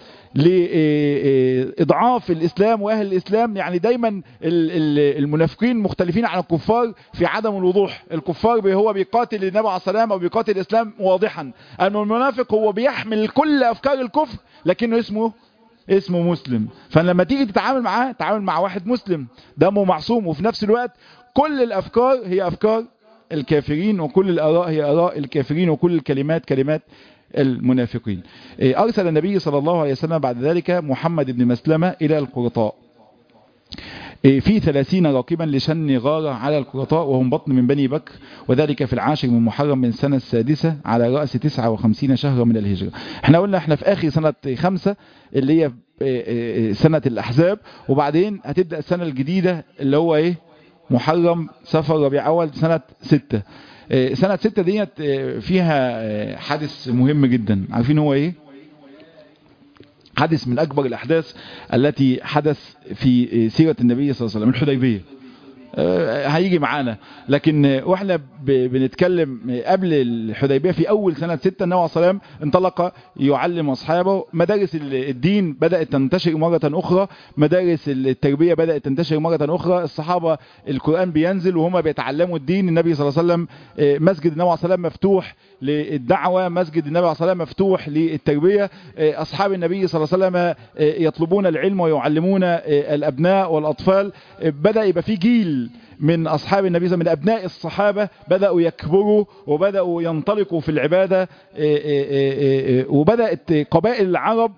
لإضعاف الإسلام وأهل الإسلام يعني دايما المنافقين مختلفين عن الكفار في عدم الوضوح الكفار هو بيقاتل النبي عليه السلام أو بيقاتل الإسلام واضحا أما المنافق هو بيحمل كل أفكار الكفر لكنه اسمه اسمه مسلم فلما تيجي تتعامل معاه تعامل مع واحد مسلم دمه معصوم وفي نفس الوقت كل الأفكار هي أفكار الكافرين وكل الآراء هي آراء الكافرين وكل الكلمات كلمات المنافقين أرسل النبي صلى الله عليه وسلم بعد ذلك محمد بن مسلمة إلى القرطاء في ثلاثين راكبا لشن غارة على القرطاء وهم بطن من بني بكر وذلك في العاشر من محرم من سنة السادسة على رأس تسعة وخمسين شهرا من الهجرة احنا قلنا احنا في آخر سنة خمسة اللي هي سنة الأحزاب وبعدين هتبدأ السنة الجديدة اللي هو ايه محرم سفر ربيع أول سنة ستة سنة ستة ديت فيها حادث مهم جدا عارفين هو ايه حدث من أكبر الأحداث التي حدث في سيرة النبي صلى الله عليه وسلم الحديبية هيجي معانا لكن واحنا بنتكلم قبل الحديبية في أول سنة ستة النبي عليه السلام انطلق يعلم أصحابه مدارس الدين بدأت تنتشر مرة أخرى مدارس التربية بدأت تنتشر مرة أخرى الصحابة القرآن بينزل وهم بيتعلموا الدين النبي صلى الله عليه وسلم مسجد النبي عليه السلام مفتوح للدعوة مسجد النبي عليه السلام مفتوح للتربية أصحاب النبي صلى الله عليه وسلم يطلبون العلم ويعلمون الأبناء والأطفال بدأ يبقى في جيل من أصحاب النبي من أبناء الصحابة بدأوا يكبروا وبدأوا ينطلقوا في العبادة وبدأت قبائل العرب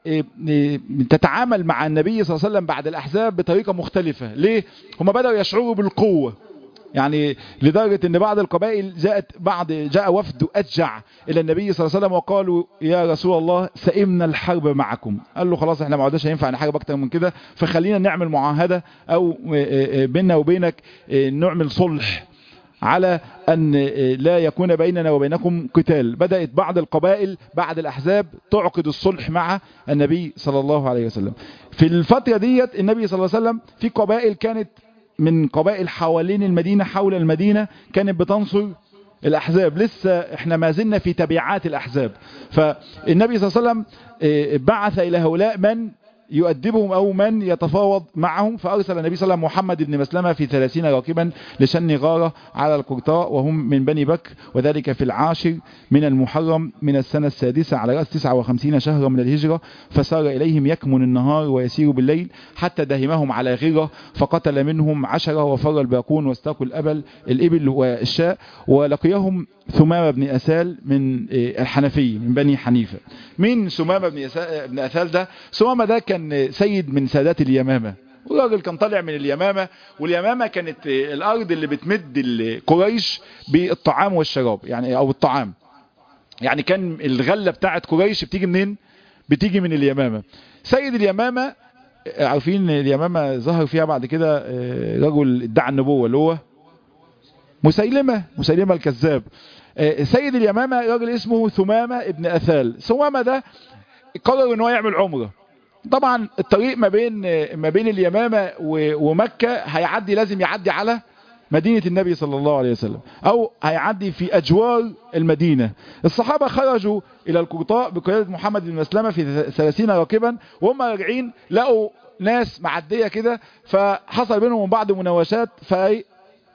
تتعامل مع النبي صلى الله عليه وسلم بعد الأحزاب بطريقة مختلفة ليه؟ هم بدأوا يشعروا بالقوة يعني لدرجة ان بعض القبائل جاءت بعض جاء وفد أجع الى النبي صلى الله عليه وسلم وقالوا يا رسول الله سئمنا الحرب معكم قال له خلاص احنا ما عدناش هينفع نحارب اكتر من كده فخلينا نعمل معاهدة او بيننا وبينك نعمل صلح على أن لا يكون بيننا وبينكم قتال بدأت بعض القبائل بعد الأحزاب تعقد الصلح مع النبي صلى الله عليه وسلم في الفترة ديت النبي صلى الله عليه وسلم في قبائل كانت من قبائل حوالين المدينة حول المدينة كانت بتنصر الأحزاب لسه احنا ما زلنا في تبعات الأحزاب فالنبي صلى الله عليه وسلم بعث إلى هؤلاء من يؤدبهم أو من يتفاوض معهم فأرسل النبي صلى الله عليه وسلم محمد بن مسلمة في ثلاثين راكبا لشن غارة على القرطاء وهم من بني بكر وذلك في العاشر من المحرم من السنة السادسة على رأس 59 شهرا من الهجرة فسار إليهم يكمن النهار ويسير بالليل حتى دهمهم على غيرة فقتل منهم عشرة وفر الباقون واستاقوا الأبل الإبل والشاء ولقيهم ثمامة بن أسال من الحنفي من بني حنيفة مين ثمامة بن بن أسال ده ثمامة ده كان سيد من سادات اليمامة والراجل كان طالع من اليمامة واليمامة كانت الأرض اللي بتمد قريش بالطعام والشراب يعني أو الطعام يعني كان الغلة بتاعت قريش بتيجي منين بتيجي من اليمامة سيد اليمامة عارفين اليمامة ظهر فيها بعد كده رجل ادعى النبوة اللي هو مسيلمة مسيلمة الكذاب سيد اليمامة راجل اسمه ثمامة ابن أثال ثمامة ده قرر ان هو يعمل عمرة طبعا الطريق ما بين ما بين اليمامة ومكة هيعدي لازم يعدي على مدينة النبي صلى الله عليه وسلم او هيعدي في اجوار المدينة الصحابة خرجوا الى القرطاء بقيادة محمد بن مسلمة في 30 راكبا وهم راجعين لقوا ناس معدية كده فحصل بينهم بعض مناوشات فهي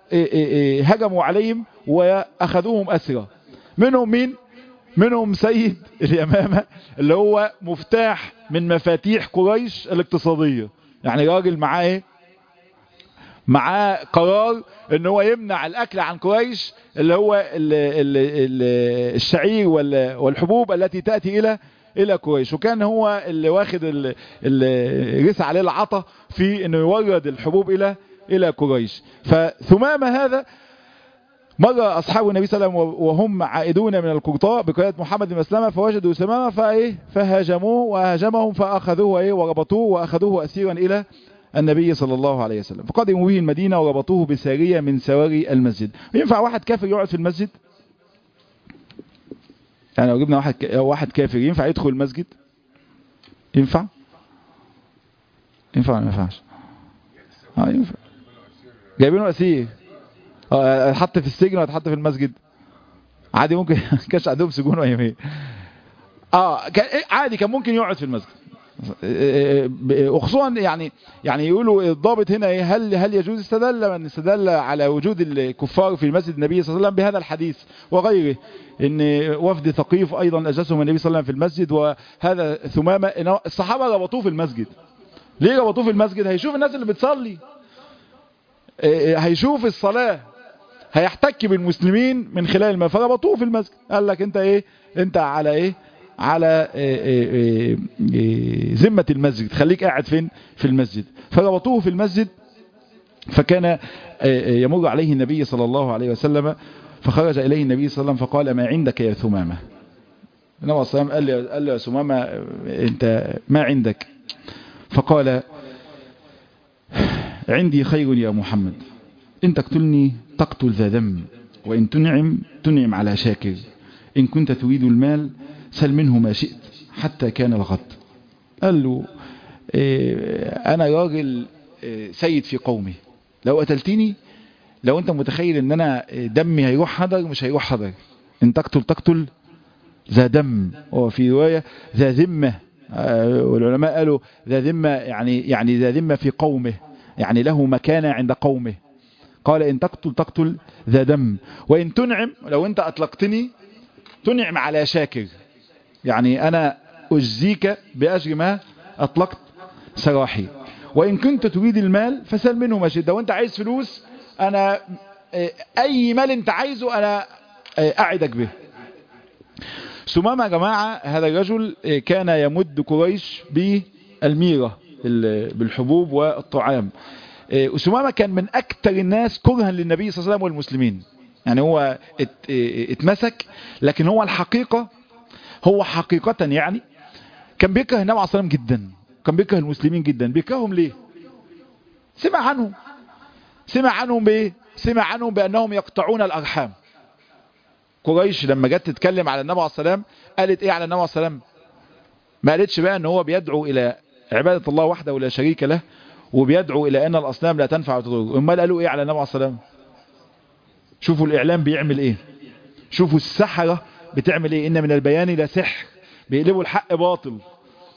هجموا عليهم واخذوهم اسرى منهم مين منهم سيد اليمامة اللي هو مفتاح من مفاتيح قريش الاقتصادية يعني راجل معاه ايه معاه قرار ان هو يمنع الاكل عن قريش اللي هو ال ال ال الشعير والحبوب التي تأتي الى الى قريش وكان هو اللي واخد اللي رسى عليه العطا في انه يورد الحبوب الى الى قريش فثمامة هذا مر أصحاب النبي صلى الله عليه وسلم وهم عائدون من القرطاء بقيادة محمد بن مسلمة فوجدوا ثمامة فإيه فهاجموه وهاجمهم فأخذوه إيه وربطوه وأخذوه أسيرا إلى النبي صلى الله عليه وسلم فقدموا به المدينة وربطوه بسارية من سواري المسجد ينفع واحد كافر يقعد في المسجد يعني لو جبنا واحد واحد كافر ينفع يدخل المسجد ينفع ينفع ولا ما ينفعش اه ينفع جايبينه اسير اه اتحط في السجن ولا اتحط في المسجد عادي ممكن كانش عندهم سجون ايامين اه كان عادي كان ممكن يقعد في المسجد وخصوصا يعني يعني يقولوا الضابط هنا ايه هل هل يجوز استدل من استدل على وجود الكفار في مسجد النبي صلى الله عليه وسلم بهذا الحديث وغيره ان وفد ثقيف ايضا اجلسهم النبي صلى الله عليه وسلم في المسجد وهذا ثمامه الصحابه ربطوه في المسجد ليه ربطوه في المسجد هيشوف الناس اللي بتصلي هيشوف الصلاه هيحتك بالمسلمين من خلال ما فربطوه في المسجد قال لك انت ايه انت على ايه على ذمة المسجد خليك قاعد فين في المسجد فربطوه في المسجد فكان يمر عليه النبي صلى الله عليه وسلم فخرج إليه النبي صلى الله عليه وسلم فقال ما عندك يا ثمامة النبي صلى الله عليه وسلم قال له, قال له يا ثمامة انت ما عندك فقال عندي خير يا محمد إن تقتلني تقتل ذا دم وإن تنعم تنعم على شاكر إن كنت تريد المال سل منه ما شئت حتى كان الغد قال له إيه أنا راجل إيه سيد في قومي لو قتلتني لو أنت متخيل أن أنا دمي هيروح حضر مش هيروح حضر إن تقتل تقتل ذا دم وفي رواية ذا ذمة والعلماء قالوا ذا ذمة يعني يعني ذا ذمة في قومه يعني له مكانة عند قومه قال إن تقتل تقتل ذا دم وإن تنعم لو أنت أطلقتني تنعم على شاكر يعني أنا أجزيك بأجر ما أطلقت سراحي وإن كنت تريد المال فسل منه ما شئت وأنت عايز فلوس أنا أي مال أنت عايزه أنا أعدك به سمامة يا جماعة هذا الرجل كان يمد قريش بالميرة بالحبوب والطعام سمامة كان من أكثر الناس كرها للنبي صلى الله عليه وسلم والمسلمين يعني هو اتمسك لكن هو الحقيقة هو حقيقة يعني كان بيكره النبي عليه الصلاة والسلام جدا كان بيكره المسلمين جدا بيكرههم ليه سمع عنهم سمع عنهم بايه سمع عنهم بأنهم يقطعون الأرحام قريش لما جت تتكلم على النبي عليه الصلاة والسلام قالت ايه على النبي عليه الصلاة والسلام ما قالتش بقى ان هو بيدعو الى عبادة الله وحده ولا شريك له وبيدعو الى ان الاصنام لا تنفع وتضر امال قالوا ايه على النبي عليه الصلاة والسلام شوفوا الاعلام بيعمل ايه شوفوا السحرة بتعمل ايه ان من البيان لا سحر بيقلبوا الحق باطل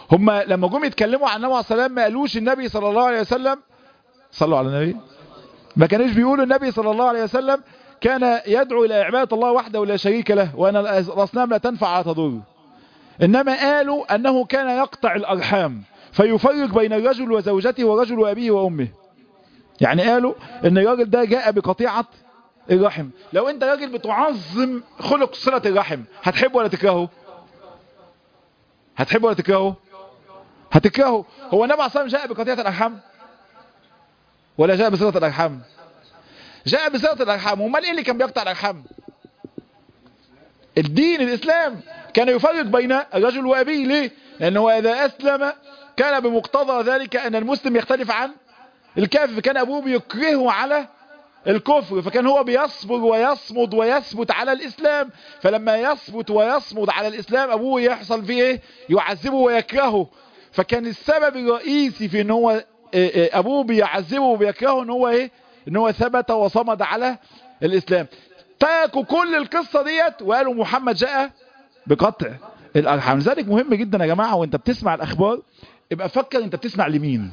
هم لما جم يتكلموا عن النبي عليه السلام ما قالوش النبي صلى الله عليه وسلم صلوا على النبي ما كانوش بيقولوا النبي صلى الله عليه وسلم كان يدعو إلى عبادة الله وحده ولا شريك له وأن الأصنام لا تنفع ولا تضر إنما قالوا أنه كان يقطع الأرحام فيفرق بين الرجل وزوجته ورجل وأبيه وأمه يعني قالوا أن الراجل ده جاء بقطيعة الرحم لو أنت راجل بتعظم خلق صلة الرحم هتحبه ولا تكرهه هتحبه ولا تكرهه هتكرهه هو النبي عليه الصلاة والسلام جاء بقطيعة الأرحام ولا جاء بصلة الأرحام جاء بصلة الأرحام ومال إيه اللي كان بيقطع الأرحام الدين الإسلام كان يفرق بين الرجل وأبيه ليه لأنه إذا أسلم كان بمقتضى ذلك أن المسلم يختلف عن الكافر فكان أبوه بيكرهه على الكفر فكان هو بيصبر ويصمد ويثبت على الإسلام فلما يثبت ويصمد على الإسلام أبوه يحصل فيه إيه يعذبه ويكرهه فكان السبب الرئيسي في ان هو ابوه بيعذبه وبيكرهه ان هو ايه ان هو ثبت وصمد على الاسلام تركوا كل القصة ديت وقالوا محمد جاء بقطع الارحام لذلك مهم جدا يا جماعة وانت بتسمع الاخبار ابقى فكر انت بتسمع لمين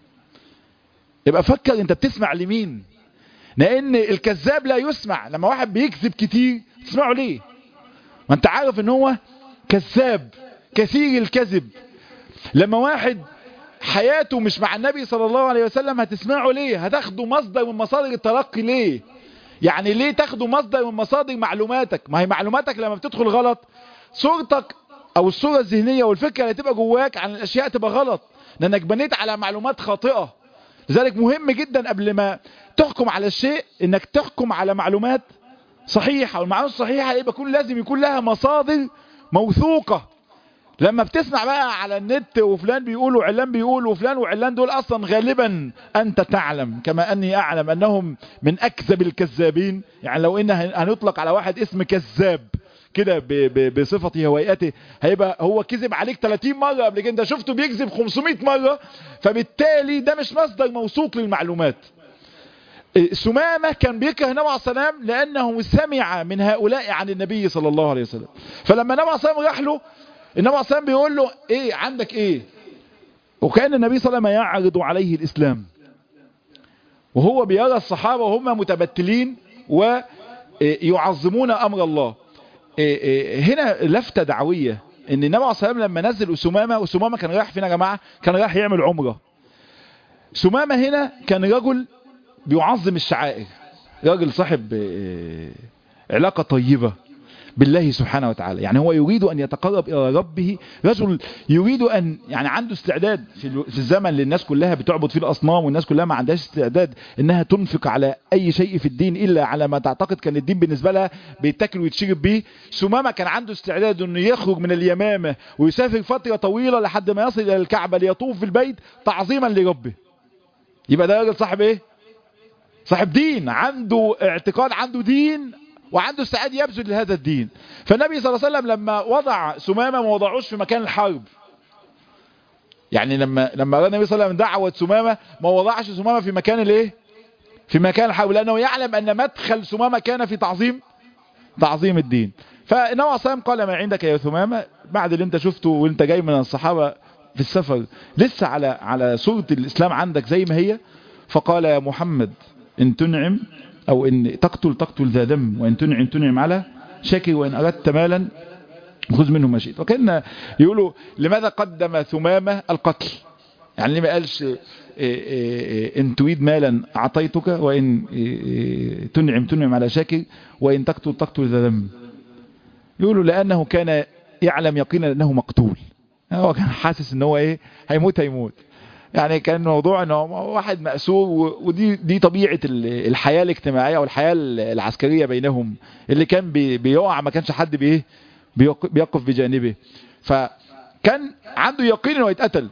ابقى فكر انت بتسمع لمين لان الكذاب لا يسمع لما واحد بيكذب كتير تسمعه ليه ما انت عارف ان هو كذاب كثير الكذب لما واحد حياته مش مع النبي صلى الله عليه وسلم هتسمعه ليه هتاخده مصدر من مصادر التلقي ليه يعني ليه تاخده مصدر من مصادر معلوماتك ما هي معلوماتك لما بتدخل غلط صورتك او الصورة الذهنية والفكرة اللي تبقى جواك عن الاشياء تبقى غلط لانك بنيت على معلومات خاطئة لذلك مهم جدا قبل ما تحكم على الشيء انك تحكم على معلومات صحيحة والمعلومات الصحيحة يبقى كل لازم يكون لها مصادر موثوقة لما بتسمع بقى على النت وفلان بيقول وعلان بيقول وفلان وعلان دول اصلا غالبا انت تعلم كما اني اعلم انهم من اكذب الكذابين يعني لو ان هنطلق على واحد اسم كذاب كده بصفته هويته هيبقى هو كذب عليك 30 مرة قبل كده انت شفته بيكذب 500 مرة فبالتالي ده مش مصدر موثوق للمعلومات سمامة كان بيكره النبي عليه السلام لأنه سمع من هؤلاء عن النبي صلى الله عليه وسلم فلما النبي عليه السلام راح له النبي عليه السلام بيقول له ايه عندك ايه وكان النبي صلى الله عليه وسلم يعرض عليه الاسلام وهو بيرى الصحابة وهم متبتلين ويعظمون امر الله هنا لفتة دعوية ان النبي عليه السلام لما نزل اسمامة وسمامة كان رايح فين يا جماعة كان رايح يعمل عمرة سمامة هنا كان رجل بيعظم الشعائر راجل صاحب علاقة طيبة بالله سبحانه وتعالى يعني هو يريد أن يتقرب إلى ربه رجل يريد أن يعني عنده استعداد في في الزمن اللي الناس كلها بتعبد فيه الأصنام والناس كلها ما عندهاش استعداد إنها تنفق على أي شيء في الدين إلا على ما تعتقد كان الدين بالنسبة لها بيتاكل ويتشرب بيه سمامة كان عنده استعداد أنه يخرج من اليمامة ويسافر فترة طويلة لحد ما يصل إلى الكعبة ليطوف في البيت تعظيما لربه يبقى ده راجل صاحب إيه صاحب دين عنده اعتقاد عنده دين وعنده استعداد يبذل لهذا الدين فالنبي صلى الله عليه وسلم لما وضع سمامة ما وضعوش في مكان الحرب يعني لما لما النبي صلى الله عليه وسلم دعوة سمامة ما وضعش سمامة في مكان الايه في مكان الحرب لانه يعلم ان مدخل سمامة كان في تعظيم تعظيم الدين فالنبي صلى الله عليه وسلم قال ما عندك يا ثمامة بعد اللي انت شفته وانت جاي من الصحابة في السفر لسه على على صورة الاسلام عندك زي ما هي فقال يا محمد ان تنعم او ان تقتل تقتل ذا دم وان تنعم تنعم على شاكر وان اردت مالا خذ منه ما شئت وكان يقولوا لماذا قدم ثمامة القتل يعني ليه ما قالش إيه إيه ان تريد مالا اعطيتك وان إيه تنعم تنعم على شاكر وان تقتل تقتل ذا دم يقولوا لانه كان يعلم يقينا انه مقتول هو كان حاسس ان هو ايه هيموت هيموت يعني كان موضوع انه واحد مأسور ودي دي طبيعة الحياة الاجتماعية والحياة العسكرية بينهم اللي كان بيقع ما كانش حد بايه بيقف بجانبه فكان عنده يقين انه يتقتل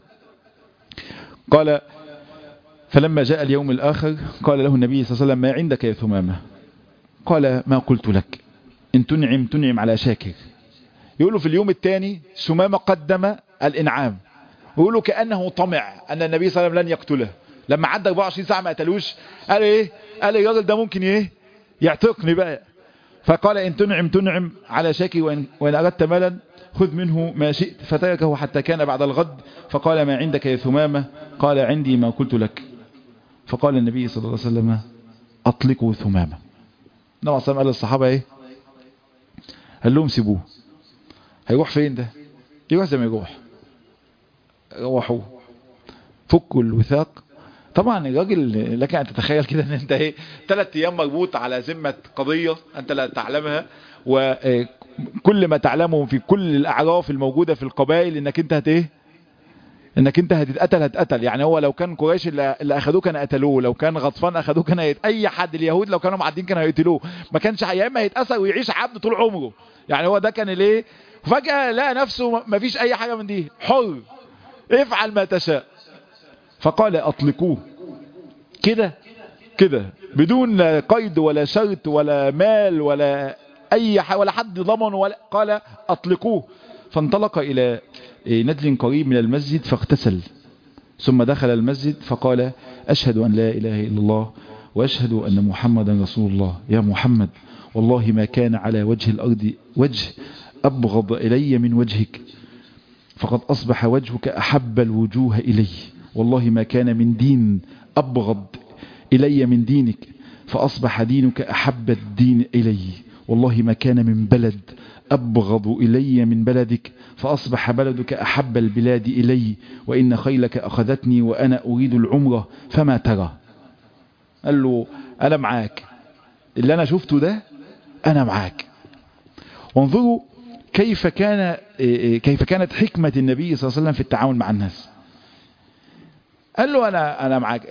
قال فلما جاء اليوم الآخر قال له النبي صلى الله عليه وسلم ما عندك يا ثمامة قال ما قلت لك ان تنعم تنعم على شاكر يقولوا في اليوم الثاني ثمامة قدم الانعام ويقولوا كأنه طمع أن النبي صلى الله عليه وسلم لن يقتله لما عدى 24 ساعة ما قتلوش قال ايه قال الراجل ده ممكن ايه يعتقني بقى فقال ان تنعم تنعم على شاكي وإن, وإن أردت مالا خذ منه ما شئت فتركه حتى كان بعد الغد فقال ما عندك يا ثمامة قال عندي ما قلت لك فقال النبي صلى الله عليه وسلم أطلقوا ثمامة النبي صلى الله عليه وسلم قال للصحابة ايه قال لهم سيبوه هيروح فين ده يروح زي ما يروح روحوه فكوا الوثاق طبعا الراجل لك ان تتخيل كده ان انت ايه ثلاث ايام مربوط على ذمه قضيه انت لا تعلمها وكل ما تعلمه في كل الاعراف الموجوده في القبائل انك انت هت ايه انك انت هتتقتل هتقتل يعني هو لو كان قريش اللي اللي اخدوه كان قتلوه لو كان غطفان اخدوه كان هيت... اي حد اليهود لو كانوا معدين كانوا هيقتلوه ما كانش يا اما هيتاثر ويعيش عبد طول عمره يعني هو ده كان الايه فجاه لقى نفسه ما فيش اي حاجه من دي حر افعل ما تشاء فقال اطلقوه كده كده بدون لا قيد ولا شرط ولا مال ولا اي ح... ولا حد ضمن ولا قال اطلقوه فانطلق الى ندل قريب من المسجد فاغتسل ثم دخل المسجد فقال اشهد ان لا اله الا الله واشهد ان محمدا رسول الله يا محمد والله ما كان على وجه الارض وجه ابغض الي من وجهك فقد أصبح وجهك أحب الوجوه إلي والله ما كان من دين أبغض إلي من دينك فأصبح دينك أحب الدين إلي والله ما كان من بلد أبغض إلي من بلدك فأصبح بلدك أحب البلاد إلي وإن خيلك أخذتني وأنا أريد العمرة فما ترى قال له أنا معاك اللي أنا شفته ده أنا معاك وانظروا كيف كان كيف كانت حكمة النبي صلى الله عليه وسلم في التعامل مع الناس قال له أنا أنا معاك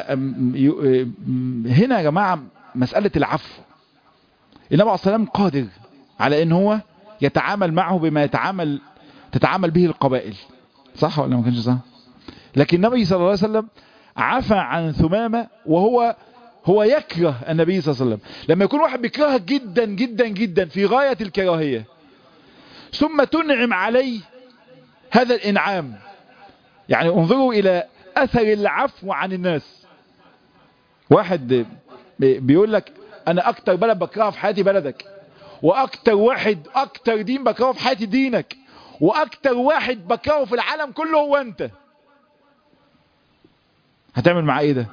هنا يا جماعة مسألة العفو النبي عليه الصلاة والسلام قادر على ان هو يتعامل معه بما يتعامل تتعامل به القبائل صح ولا ما كانش صح لكن النبي صلى الله عليه وسلم عفى عن ثمامة وهو هو يكره النبي صلى الله عليه وسلم لما يكون واحد بيكرهك جدا جدا جدا في غاية الكراهية ثم تنعم عليه هذا الانعام يعني انظروا الى اثر العفو عن الناس واحد بيقول لك انا اكتر بلد بكرهها في حياتي بلدك واكتر واحد اكتر دين بكرهه في حياتي دينك واكتر واحد بكرهه في العالم كله هو انت هتعمل معاه ايه ده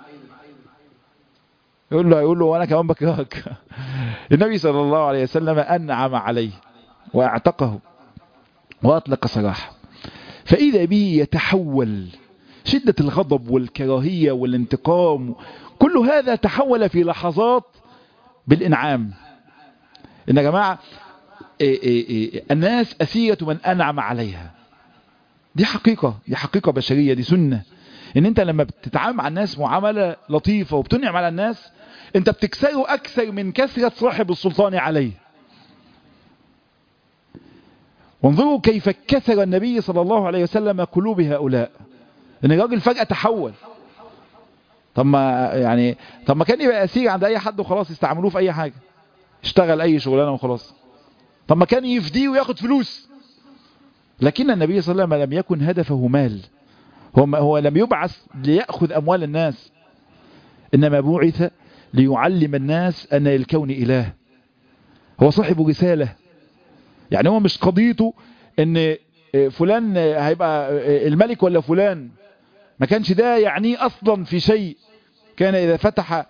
يقول له يقول له وانا كمان بكرهك النبي صلى الله عليه وسلم انعم عليه واعتقه واطلق سراحه فاذا به يتحول شدة الغضب والكراهية والانتقام كل هذا تحول في لحظات بالانعام ان يا جماعة إيه إيه إيه الناس أسيرة من أنعم عليها دي حقيقة دي حقيقة بشرية دي سنة ان انت لما بتتعامل مع الناس معاملة لطيفة وبتنعم على الناس انت بتكسره اكثر من كثرة صاحب السلطان عليه وانظروا كيف كسر النبي صلى الله عليه وسلم قلوب هؤلاء ان الراجل فجأة تحول طب ما يعني طب ما كان يبقى اسير عند اي حد وخلاص يستعملوه في اي حاجة اشتغل اي شغلانة وخلاص طب ما كان يفديه وياخد فلوس لكن النبي صلى الله عليه وسلم لم يكن هدفه مال هو, هو لم يبعث ليأخذ أموال الناس إنما بعث ليعلم الناس أن الكون إله هو صاحب رسالة يعني هو مش قضيته ان فلان هيبقى الملك ولا فلان ما كانش ده يعنيه أصلا في شيء كان إذا فتح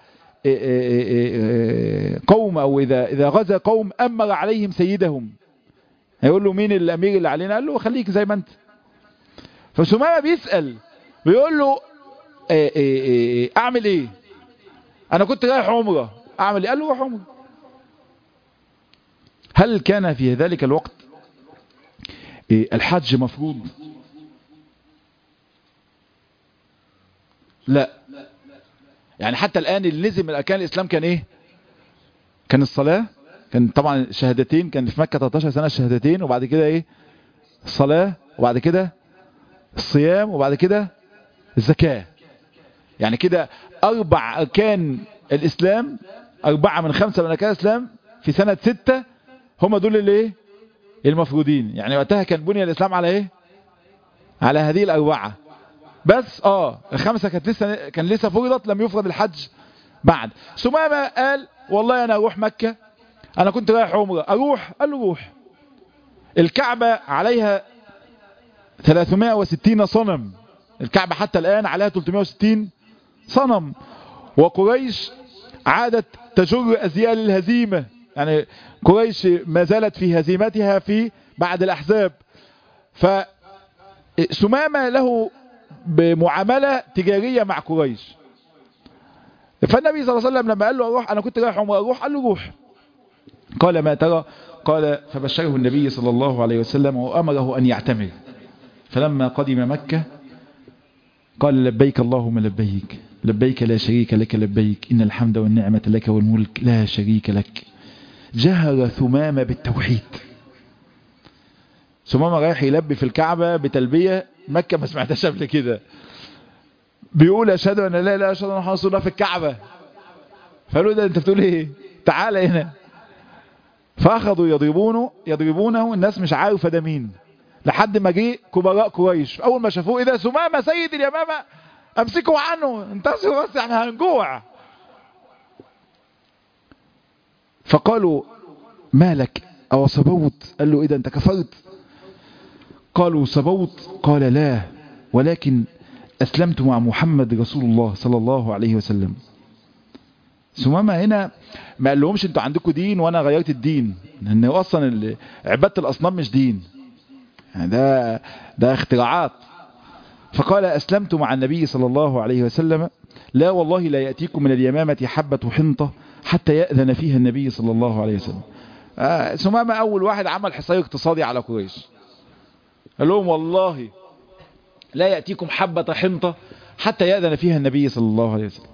قوم أو إذا, إذا غزا قوم أمر عليهم سيدهم هيقول له مين الأمير اللي علينا قال له خليك زي ما أنت فسمامة بيسأل بيقول له إيه إيه إيه أعمل إيه أنا كنت رايح عمرة أعمل إيه قال له روح عمرة هل كان في ذلك الوقت الحج مفروض لا يعني حتى الآن اللي نزل من أركان الإسلام كان إيه كان الصلاة كان طبعا شهادتين كان في مكة 13 سنة شهادتين وبعد كده إيه الصلاة وبعد كده الصيام وبعد كده الزكاة يعني كده أربع أركان الإسلام أربعة من خمسة من أركان الإسلام في سنة ستة هم دول اللي إيه المفروضين يعني وقتها كان بني الإسلام على إيه على هذه الأربعة بس اه الخمسة كانت لسه كان لسه فرضت لم يفرض الحج بعد سمامة قال والله انا اروح مكة انا كنت رايح عمرة اروح قال له روح الكعبة عليها 360 صنم الكعبة حتى الآن عليها 360 صنم وقريش عادت تجر أزيال الهزيمة يعني قريش ما زالت في هزيمتها في بعد الأحزاب فسمامة له بمعاملة تجارية مع قريش فالنبي صلى الله عليه وسلم لما قال له اروح انا كنت رايح عمره اروح قال له روح قال ما ترى قال فبشره النبي صلى الله عليه وسلم وامره ان يعتمر فلما قدم مكة قال لبيك اللهم لبيك لبيك لا شريك لك لبيك إن الحمد والنعمة لك والملك لا شريك لك جهر ثمامة بالتوحيد ثمامة رايح يلبي في الكعبة بتلبية مكة ما سمعتهاش قبل كده بيقول أشهد أن لا إله إلا الله محمد رسول الله في الكعبة فقالوا ده أنت بتقول إيه تعال هنا فأخذوا يضربونه يضربونه الناس مش عارفة ده مين لحد ما جه كبراء قريش اول ما شافوه اذا سمامة سيد اليمامة امسكوا عنه انتصروا بس احنا هنجوع فقالوا مالك او صبوت قال له اذا انت كفرت قالوا صبوت قال لا ولكن اسلمت مع محمد رسول الله صلى الله عليه وسلم سمامة هنا ما قال لهمش انتوا عندكم دين وانا غيرت الدين لان اصلا عبادة الاصنام مش دين يعني ده ده اختراعات فقال أسلمت مع النبي صلى الله عليه وسلم لا والله لا يأتيكم من اليمامة حبة حنطة حتى يأذن فيها النبي صلى الله عليه وسلم آه سمامة أول واحد عمل حصار اقتصادي على قريش قال لهم والله لا يأتيكم حبة حنطة حتى يأذن فيها النبي صلى الله عليه وسلم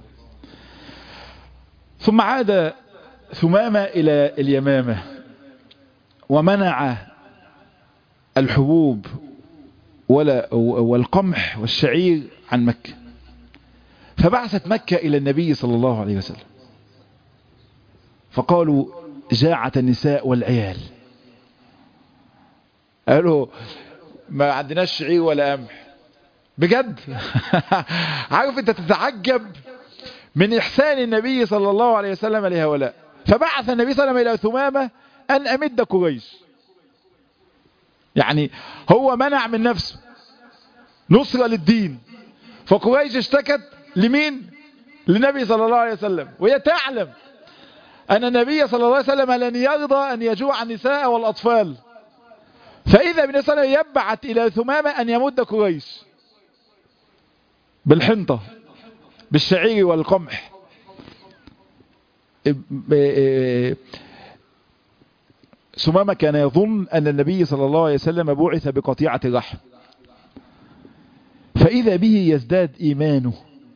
ثم عاد ثمامة إلى اليمامة ومنع الحبوب ولا والقمح والشعير عن مكة فبعثت مكة إلى النبي صلى الله عليه وسلم فقالوا جاعت النساء والعيال قالوا ما عندناش شعير ولا قمح بجد عارف انت تتعجب من إحسان النبي صلى الله عليه وسلم لهؤلاء فبعث النبي صلى الله عليه وسلم إلى ثمامة أن أمد قريش يعني هو منع من نفسه نصرة للدين فقريش اشتكت لمين للنبي صلى الله عليه وسلم وهي تعلم أن النبي صلى الله عليه وسلم لن يرضى أن يجوع النساء والأطفال فإذا النبي صلى الله عليه وسلم يبعث إلى ثمامة أن يمد قريش بالحنطة بالشعير والقمح ثمامة كان يظن أن النبي صلى الله عليه وسلم بعث بقطيعة الرحم فإذا به يزداد إيمانه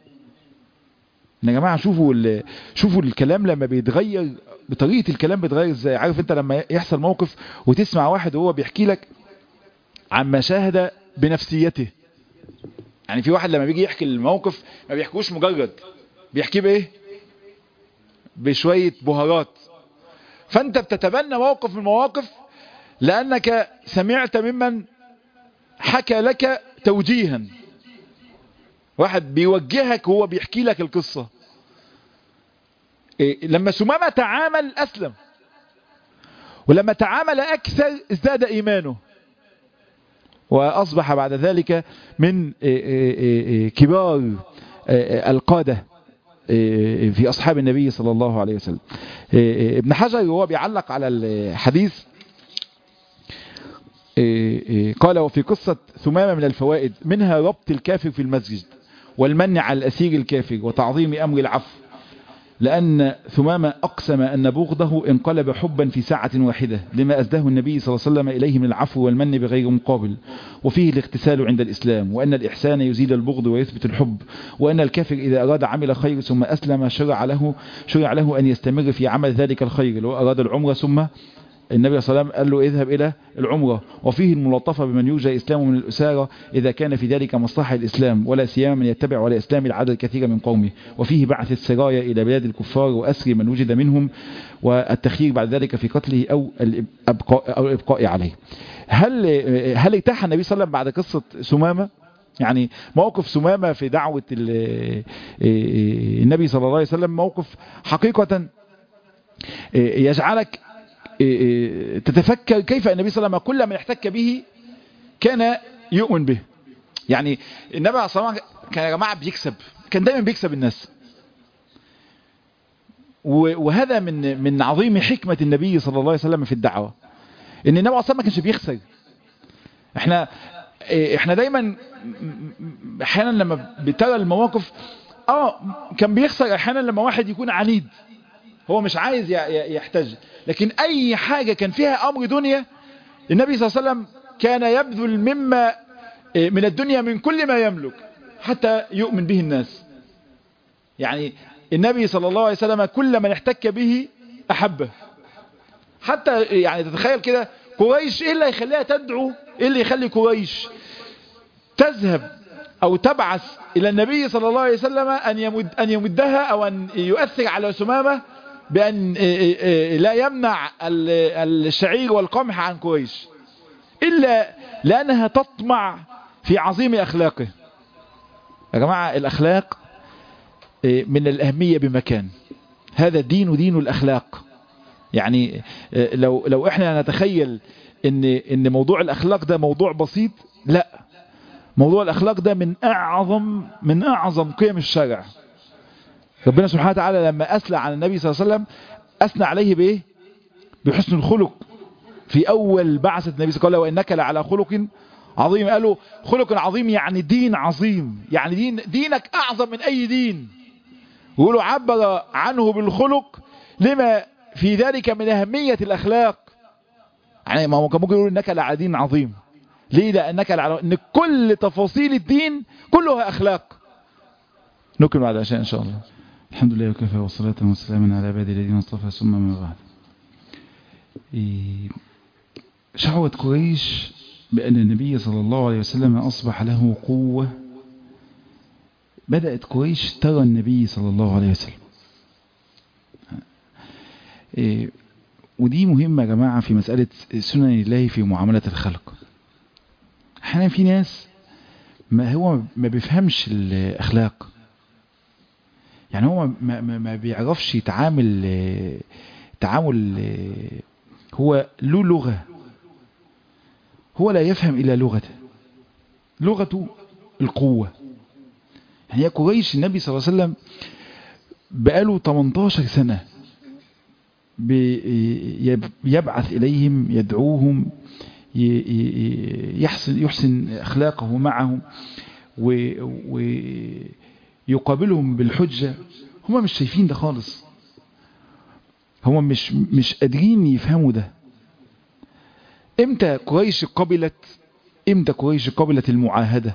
يا جماعة شوفوا شوفوا الكلام لما بيتغير بطريقة الكلام بيتغير ازاي عارف انت لما يحصل موقف وتسمع واحد وهو بيحكي لك عن ما شاهد بنفسيته يعني في واحد لما بيجي يحكي الموقف ما بيحكوش مجرد بيحكيه بايه بشوية بهارات فانت بتتبنى موقف من المواقف لانك سمعت ممن حكى لك توجيها واحد بيوجهك وهو بيحكي لك القصة إيه لما سمامة تعامل أسلم ولما تعامل أكثر ازداد إيمانه وأصبح بعد ذلك من إيه إيه كبار القادة في أصحاب النبي صلى الله عليه وسلم ابن حجر وهو بيعلق على الحديث قال وفي قصة ثمامة من الفوائد منها ربط الكافر في المسجد والمنع على الأسير الكافر وتعظيم أمر العفو لأن ثمامة أقسم أن بغضه انقلب حبا في ساعة واحدة لما أزده النبي صلى الله عليه وسلم إليه من العفو والمن بغير مقابل وفيه الاغتسال عند الإسلام وأن الإحسان يزيد البغض ويثبت الحب وأن الكافر إذا أراد عمل خير ثم أسلم شرع له, شرع له أن يستمر في عمل ذلك الخير لو أراد العمرة ثم النبي صلى الله عليه وسلم قال له اذهب إلى العمرة وفيه الملطفة بمن يرجى إسلامه من الأسارة إذا كان في ذلك مصلحة الإسلام ولا سيما من يتبع ولا إسلام العدد الكثير من قومه وفيه بعث السرايا إلى بلاد الكفار وأسر من وجد منهم والتخيير بعد ذلك في قتله أو الإبقاء, أو الإبقاء عليه هل هل اتاح النبي صلى الله عليه وسلم بعد قصة سمامة يعني موقف سمامة في دعوة النبي صلى الله عليه وسلم موقف حقيقة يجعلك تتفكر كيف النبي صلى الله عليه وسلم كل من احتك به كان يؤمن به يعني النبي صلى الله عليه وسلم كان يا جماعة بيكسب كان دايما بيكسب الناس وهذا من من عظيم حكمة النبي صلى الله عليه وسلم في الدعوة ان النبي صلى الله عليه وسلم ما كانش بيخسر احنا احنا دايما احيانا لما بترى المواقف اه كان بيخسر احيانا لما واحد يكون عنيد هو مش عايز يحتج لكن اي حاجة كان فيها امر دنيا النبي صلى الله عليه وسلم كان يبذل مما من الدنيا من كل ما يملك حتى يؤمن به الناس يعني النبي صلى الله عليه وسلم كل من احتك به أحبه حتى يعني تتخيل كده قريش ايه اللي يخليها تدعو ايه اللي يخلي قريش تذهب او تبعث الى النبي صلى الله عليه وسلم ان يمد ان يمدها او ان يؤثر على سمامة بان لا يمنع الشعير والقمح عن قريش الا لانها تطمع في عظيم اخلاقه يا جماعة الاخلاق من الاهمية بمكان هذا الدين دين الاخلاق يعني لو لو احنا نتخيل ان ان موضوع الاخلاق ده موضوع بسيط لا موضوع الاخلاق ده من اعظم من اعظم قيم الشرع ربنا سبحانه وتعالى لما اثنى على النبي صلى الله عليه وسلم اثنى عليه بايه بحسن الخلق في اول بعثة النبي صلى الله عليه وسلم وانك لعلى خلق عظيم قالوا خلق عظيم يعني دين عظيم يعني دين دينك اعظم من اي دين ويقولوا عبر عنه بالخلق لما في ذلك من أهمية الأخلاق يعني ما ممكن ممكن يقول إنك لعلى دين عظيم ليه لأنك لعلى إن كل تفاصيل الدين كلها أخلاق نكمل بعد عشان إن شاء الله الحمد لله وكفى والصلاة والسلام على عباد الذين اصطفى ثم من بعد شعوت قريش بأن النبي صلى الله عليه وسلم أصبح له قوة بدأت قريش ترى النبي صلى الله عليه وسلم إيه ودي مهمة يا جماعة في مسألة سنن الله في معاملة الخلق احيانا في ناس ما هو ما بيفهمش الأخلاق يعني هو ما, ما, ما بيعرفش يتعامل تعامل هو له لغة هو لا يفهم إلا لغته لغته القوة يعني يا قريش النبي صلى الله عليه وسلم بقاله 18 سنة يبعث إليهم يدعوهم يحسن, يحسن أخلاقه معهم ويقابلهم بالحجة هم مش شايفين ده خالص هم مش مش قادرين يفهموا ده امتى قريش قبلت امتى قريش قبلت المعاهدة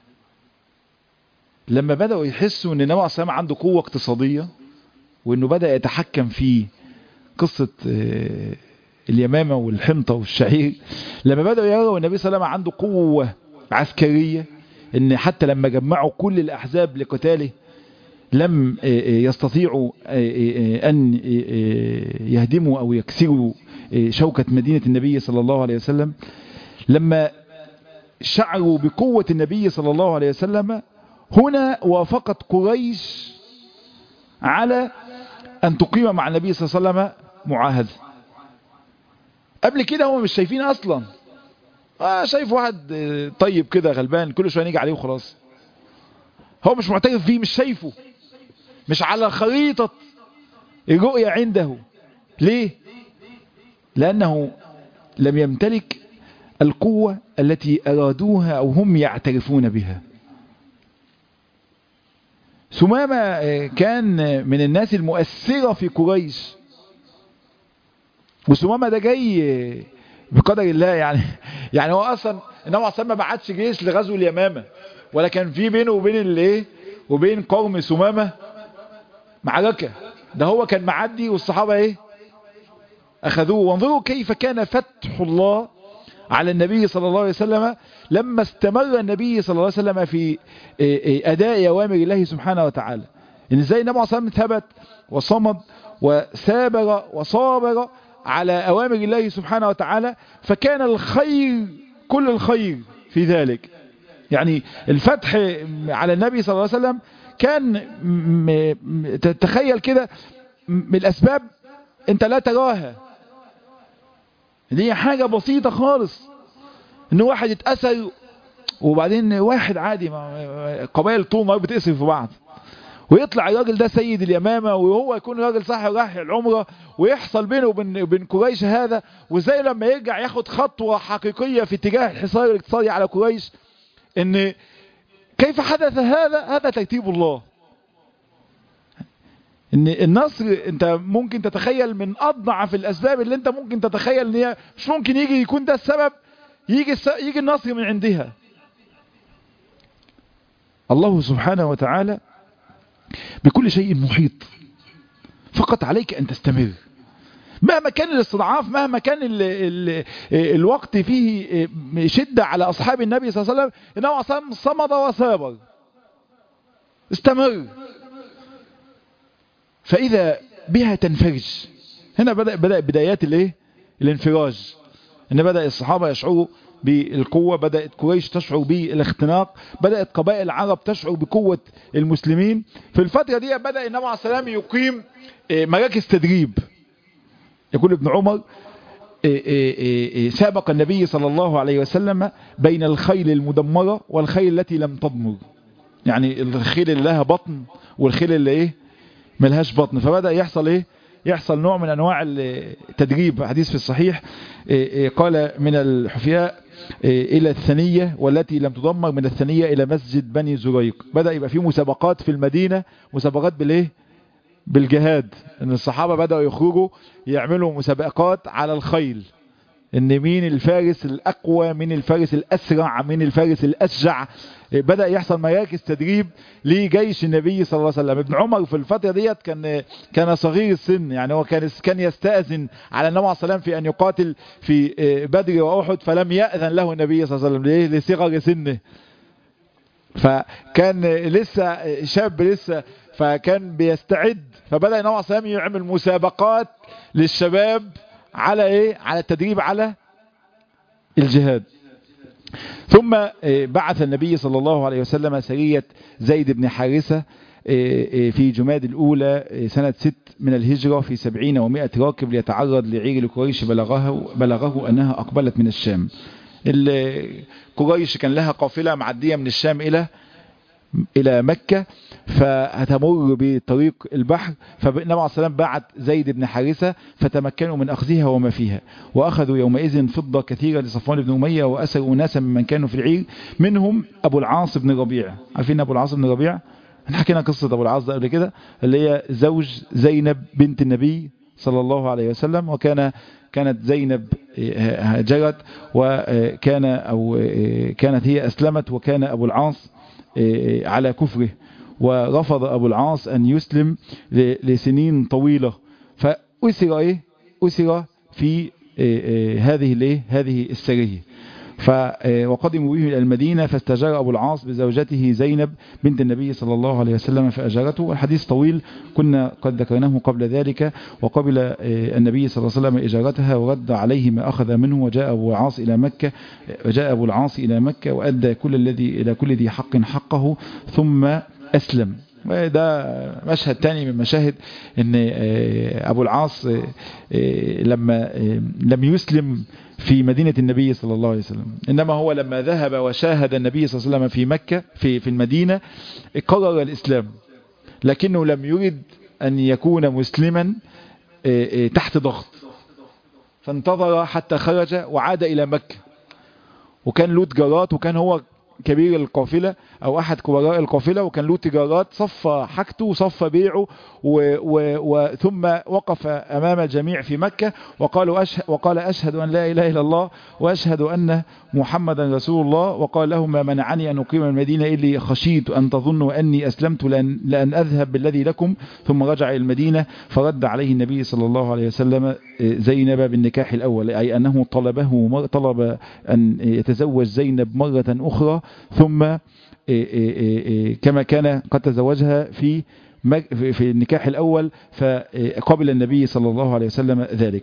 لما بدأوا يحسوا ان النبي صلى عنده قوة اقتصادية وانه بدأ يتحكم في قصة اليمامة والحنطة والشعير لما بدأوا يروا النبي صلى الله عليه وسلم عنده قوة عسكرية ان حتى لما جمعوا كل الأحزاب لقتاله لم يستطيعوا أن يهدموا أو يكسروا شوكة مدينة النبي صلى الله عليه وسلم لما شعروا بقوة النبي صلى الله عليه وسلم هنا وافقت قريش على أن تقيم مع النبي صلى الله عليه وسلم معاهدة قبل كده هم مش شايفين أصلا آه شايف واحد طيب كده غلبان كل شوية نيجي عليه وخلاص هو مش معترف فيه مش شايفه مش على خريطة الرؤية عنده ليه لأنه لم يمتلك القوة التي أرادوها أو هم يعترفون بها سمامة كان من الناس المؤثرة في قريش وسمامة ده جاي بقدر الله يعني يعني هو اصلا النبي عليه ما بعتش جيش لغزو اليمامة ولا كان في بينه وبين الايه وبين قوم سمامة معركة ده هو كان معدي والصحابة ايه اخذوه وانظروا كيف كان فتح الله على النبي صلى الله عليه وسلم لما استمر النبي صلى الله عليه وسلم في أداء أوامر الله سبحانه وتعالى إن إزاي النبي صلى الله عليه وسلم ثبت وصمد وسابر وصابر على أوامر الله سبحانه وتعالى فكان الخير كل الخير في ذلك يعني الفتح على النبي صلى الله عليه وسلم كان تتخيل كده من الأسباب أنت لا تراها دي حاجة بسيطة خالص ان واحد يتأثر وبعدين واحد عادي قبائل طول النهار بتقسم في بعض ويطلع الراجل ده سيد اليمامة وهو يكون راجل صاحب راح العمرة ويحصل بينه وبين بين قريش هذا وازاي لما يرجع ياخد خطوة حقيقية في اتجاه الحصار الاقتصادي على قريش ان كيف حدث هذا هذا ترتيب الله ان النصر انت ممكن تتخيل من اضعف الاسباب اللي انت ممكن تتخيل ان هي مش ممكن يجي يكون ده السبب يجي يجي النصر من عندها الله سبحانه وتعالى بكل شيء محيط فقط عليك أن تستمر مهما كان الاستضعاف مهما كان ال ال الوقت فيه شدة على أصحاب النبي صلى الله عليه وسلم إنه أصلا صمد وصابر استمر فإذا بها تنفرج هنا بدأ, بدأ بدايات الايه الانفراج ان بدأ الصحابة يشعروا بالقوة بدأت قريش تشعر بالاختناق بدأت قبائل العرب تشعر بقوة المسلمين في الفترة دي بدأ النبي عليه السلام يقيم مراكز تدريب يقول ابن عمر سابق النبي صلى الله عليه وسلم بين الخيل المدمرة والخيل التي لم تضمر يعني الخيل اللي لها بطن والخيل اللي ايه ملهاش بطن فبدأ يحصل ايه يحصل نوع من انواع التدريب حديث في الصحيح قال من الحفياء الى الثانية والتي لم تدمر من الثانية الى مسجد بني زريق بدأ يبقى في مسابقات في المدينة مسابقات بالايه بالجهاد ان الصحابة بدأوا يخرجوا يعملوا مسابقات على الخيل ان مين الفارس الاقوى مين الفارس الاسرع مين الفارس الاشجع بدأ يحصل مراكز تدريب لجيش النبي صلى الله عليه وسلم ابن عمر في الفترة ديت كان كان صغير السن يعني هو كان كان يستأذن على النبي عليه السلام في ان يقاتل في بدر واحد فلم يأذن له النبي صلى الله عليه وسلم ليه لصغر سنه فكان لسه شاب لسه فكان بيستعد فبدأ النبي عليه السلام يعمل مسابقات للشباب على ايه على التدريب على الجهاد ثم بعث النبي صلى الله عليه وسلم سرية زيد بن حارثة في جماد الأولى سنة ست من الهجرة في سبعين ومائة راكب ليتعرض لعير قريش بلغه, بلغه أنها أقبلت من الشام قريش كان لها قافلة معدية من الشام إلى إلى مكة فهتمر بطريق البحر فالنبي عليه السلام بعت زيد بن حارثة فتمكنوا من أخذها وما فيها وأخذوا يومئذ فضة كثيرة لصفوان بن أمية وأسروا ناسا ممن كانوا في العير منهم أبو العاص بن ربيع عارفين أبو العاص بن ربيع احنا حكينا قصة أبو العاص ده قبل كده اللي هي زوج زينب بنت النبي صلى الله عليه وسلم وكان كانت زينب هاجرت وكان أو كانت هي أسلمت وكان أبو العاص على كفره ورفض أبو العاص أن يسلم لسنين طويلة فأسر إيه أسر في هذه الايه هذه السرية وقدموا به إلى المدينة فاستجار أبو العاص بزوجته زينب بنت النبي صلى الله عليه وسلم فأجارته الحديث طويل كنا قد ذكرناه قبل ذلك وقبل النبي صلى الله عليه وسلم إجارتها ورد عليه ما أخذ منه وجاء أبو العاص إلى مكة وجاء أبو العاص إلى مكة وأدى كل الذي إلى كل ذي حق حقه ثم أسلم ده مشهد تاني من مشاهد ان ابو العاص لما لم يسلم في مدينة النبي صلى الله عليه وسلم إنما هو لما ذهب وشاهد النبي صلى الله عليه وسلم في مكة في, في المدينة قرر الإسلام لكنه لم يرد أن يكون مسلما تحت ضغط فانتظر حتى خرج وعاد إلى مكة وكان له تجارات وكان هو كبير القافلة او احد كبراء القافلة وكان له تجارات صفى حاجته وصفى بيعه و و و ثم وقف امام الجميع في مكة وقالوا أشهد وقال اشهد ان لا اله الا الله واشهد ان محمدا رسول الله وقال لهم ما منعني ان اقيم المدينة الا خشيت ان تظنوا اني اسلمت لان, لأن اذهب بالذي لكم ثم رجع الى المدينة فرد عليه النبي صلى الله عليه وسلم زينب بالنكاح الاول اي انه طلبه طلب ان يتزوج زينب مرة اخرى ثم كما كان قد تزوجها في في النكاح الأول فقبل النبي صلى الله عليه وسلم ذلك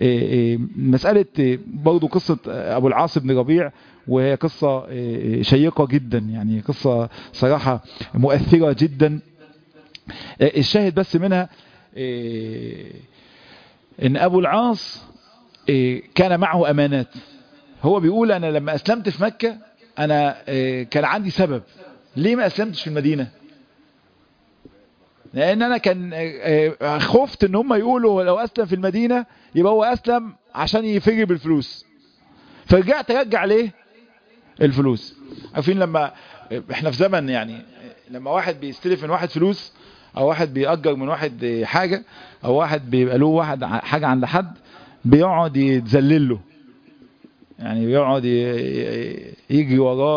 مسألة برضو قصة أبو العاص بن ربيع وهي قصة شيقة جدا يعني قصة صراحة مؤثرة جدا الشاهد بس منها ان أبو العاص كان معه امانات هو بيقول انا لما اسلمت في مكة انا كان عندي سبب ليه ما اسلمتش في المدينة لان انا كان خفت ان هم يقولوا لو اسلم في المدينة يبقى هو اسلم عشان يفجر بالفلوس فرجعت ارجع ليه الفلوس عارفين لما احنا في زمن يعني لما واحد بيستلف من واحد فلوس او واحد بيأجر من واحد حاجة او واحد بيبقى له واحد حاجة عند حد بيقعد يتذلل له يعني بيقعد يجي وراه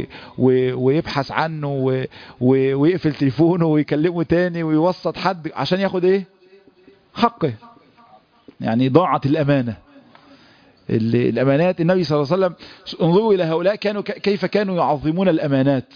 ويبحث عنه ويقفل تليفونه ويكلمه تاني ويوسط حد عشان ياخد ايه حقه يعني ضاعت الامانه الامانات النبي صلى الله عليه وسلم انظروا الى هؤلاء كانوا كيف كانوا يعظمون الامانات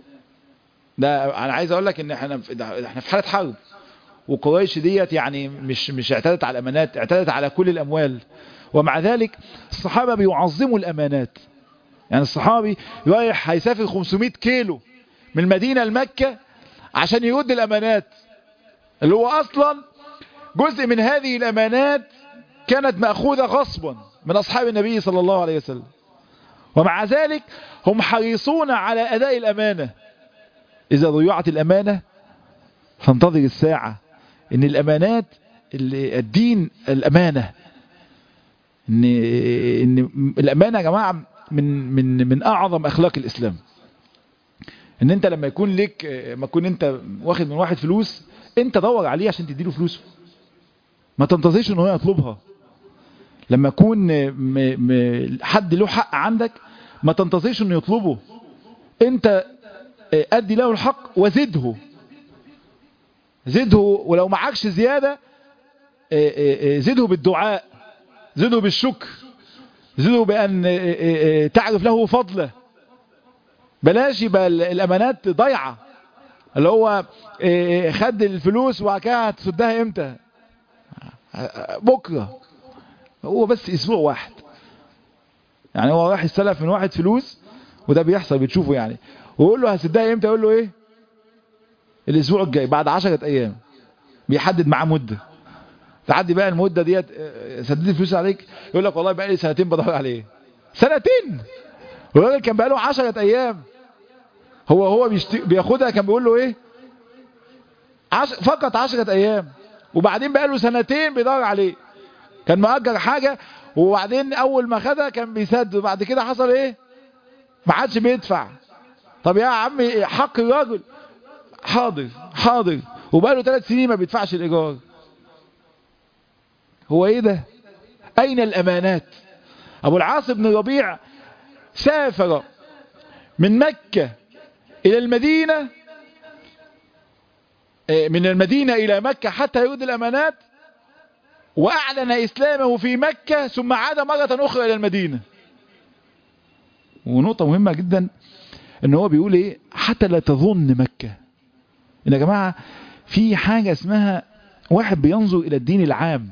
ده انا عايز اقول لك ان احنا احنا في حاله حرب وقريش ديت يعني مش مش اعتدت على الامانات اعتدت على كل الاموال ومع ذلك الصحابه بيعظموا الامانات يعني الصحابي رايح هيسافر 500 كيلو من المدينه لمكه عشان يرد الامانات اللي هو اصلا جزء من هذه الامانات كانت ماخوذه غصبا من أصحاب النبي صلى الله عليه وسلم ومع ذلك هم حريصون على أداء الأمانة إذا ضيعت الأمانة فانتظر الساعة إن الأمانات الدين الأمانة إن, إن الأمانة يا جماعة من, من, من أعظم أخلاق الإسلام إن أنت لما يكون لك ما يكون أنت واخد من واحد فلوس أنت دور عليه عشان تديله فلوسه ما تنتظرش إن هو يطلبها لما يكون م م حد له حق عندك ما تنتظرش انه يطلبه انت ادي له الحق وزده زده ولو معكش زيادة زده بالدعاء زده بالشكر زده بأن تعرف له فضله بلاش يبقى الامانات ضيعة اللي هو خد الفلوس وبعد كده هتسدها امتى بكره هو بس اسبوع واحد يعني هو راح يستلف من واحد فلوس وده بيحصل بتشوفه يعني ويقول له هسدها امتى يقول له ايه الاسبوع الجاي بعد عشرة ايام بيحدد معاه مدة تعدي بقى المدة ديت سدد الفلوس عليك يقول لك والله بقى لي سنتين بدور عليه سنتين والراجل كان بقى له 10 ايام هو هو بيشت... بياخدها كان بيقول له ايه عش... فقط 10 ايام وبعدين بقى له سنتين بيدور عليه كان مأجر حاجة وبعدين اول ما خدها كان بيسد وبعد كده حصل ايه ما عادش بيدفع طب يا عمي حق الراجل حاضر حاضر وبقى له ثلاث سنين ما بيدفعش الايجار هو ايه ده اين الامانات ابو العاص بن ربيع سافر من مكة الى المدينة من المدينة الى مكة حتى يرد الامانات واعلن اسلامه في مكة ثم عاد مرة اخرى الى المدينة ونقطة مهمة جدا ان هو بيقول ايه حتى لا تظن مكة ان يا جماعة في حاجة اسمها واحد بينظر الى الدين العام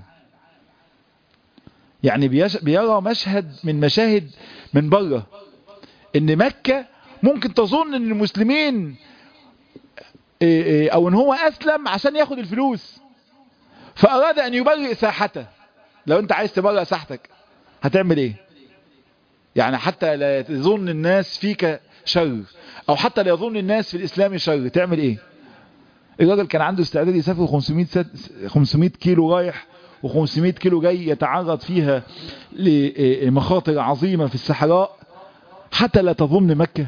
يعني بيرى مشهد من مشاهد من بره ان مكة ممكن تظن ان المسلمين او ان هو اسلم عشان ياخد الفلوس فاراد ان يبرئ ساحته لو انت عايز تبرئ ساحتك هتعمل ايه يعني حتى لا يظن الناس فيك شر او حتى لا يظن الناس في الاسلام شر تعمل ايه الراجل كان عنده استعداد يسافر 500 500 كيلو رايح و500 كيلو جاي يتعرض فيها لمخاطر عظيمة في الصحراء حتى لا تظن مكة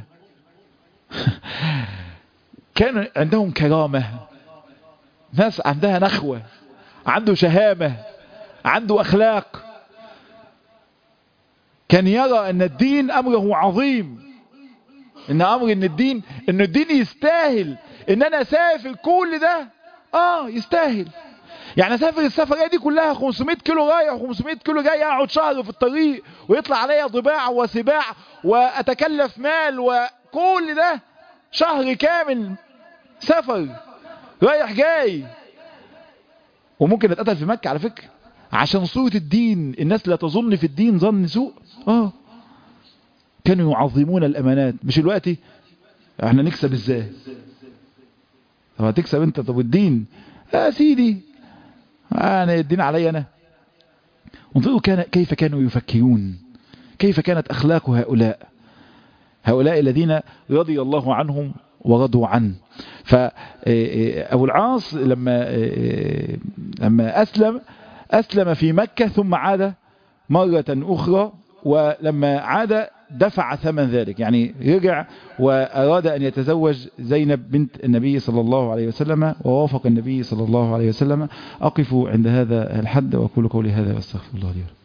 كان عندهم كرامة ناس عندها نخوة عنده شهامة عنده أخلاق كان يرى أن الدين أمره عظيم ان امر ان الدين ان الدين يستاهل ان انا اسافر كل ده اه يستاهل يعني اسافر السفرية دي كلها 500 كيلو رايح و500 كيلو جاي اقعد شهر في الطريق ويطلع عليا ضباع وسباع واتكلف مال وكل ده شهر كامل سفر رايح جاي وممكن اتقتل في مكة على فكرة عشان صورة الدين الناس لا تظن في الدين ظن سوء اه كانوا يعظمون الامانات مش الوقت احنا نكسب ازاي طب هتكسب انت طب والدين يا سيدي انا الدين علي انا انظروا كان كيف كانوا يفكرون كيف كانت أخلاق هؤلاء هؤلاء الذين رضي الله عنهم ورضوا عنه فأبو العاص لما لما أسلم أسلم في مكة ثم عاد مرة أخرى ولما عاد دفع ثمن ذلك يعني رجع وأراد أن يتزوج زينب بنت النبي صلى الله عليه وسلم ووافق النبي صلى الله عليه وسلم أقف عند هذا الحد وأقول قولي هذا واستغفر الله لي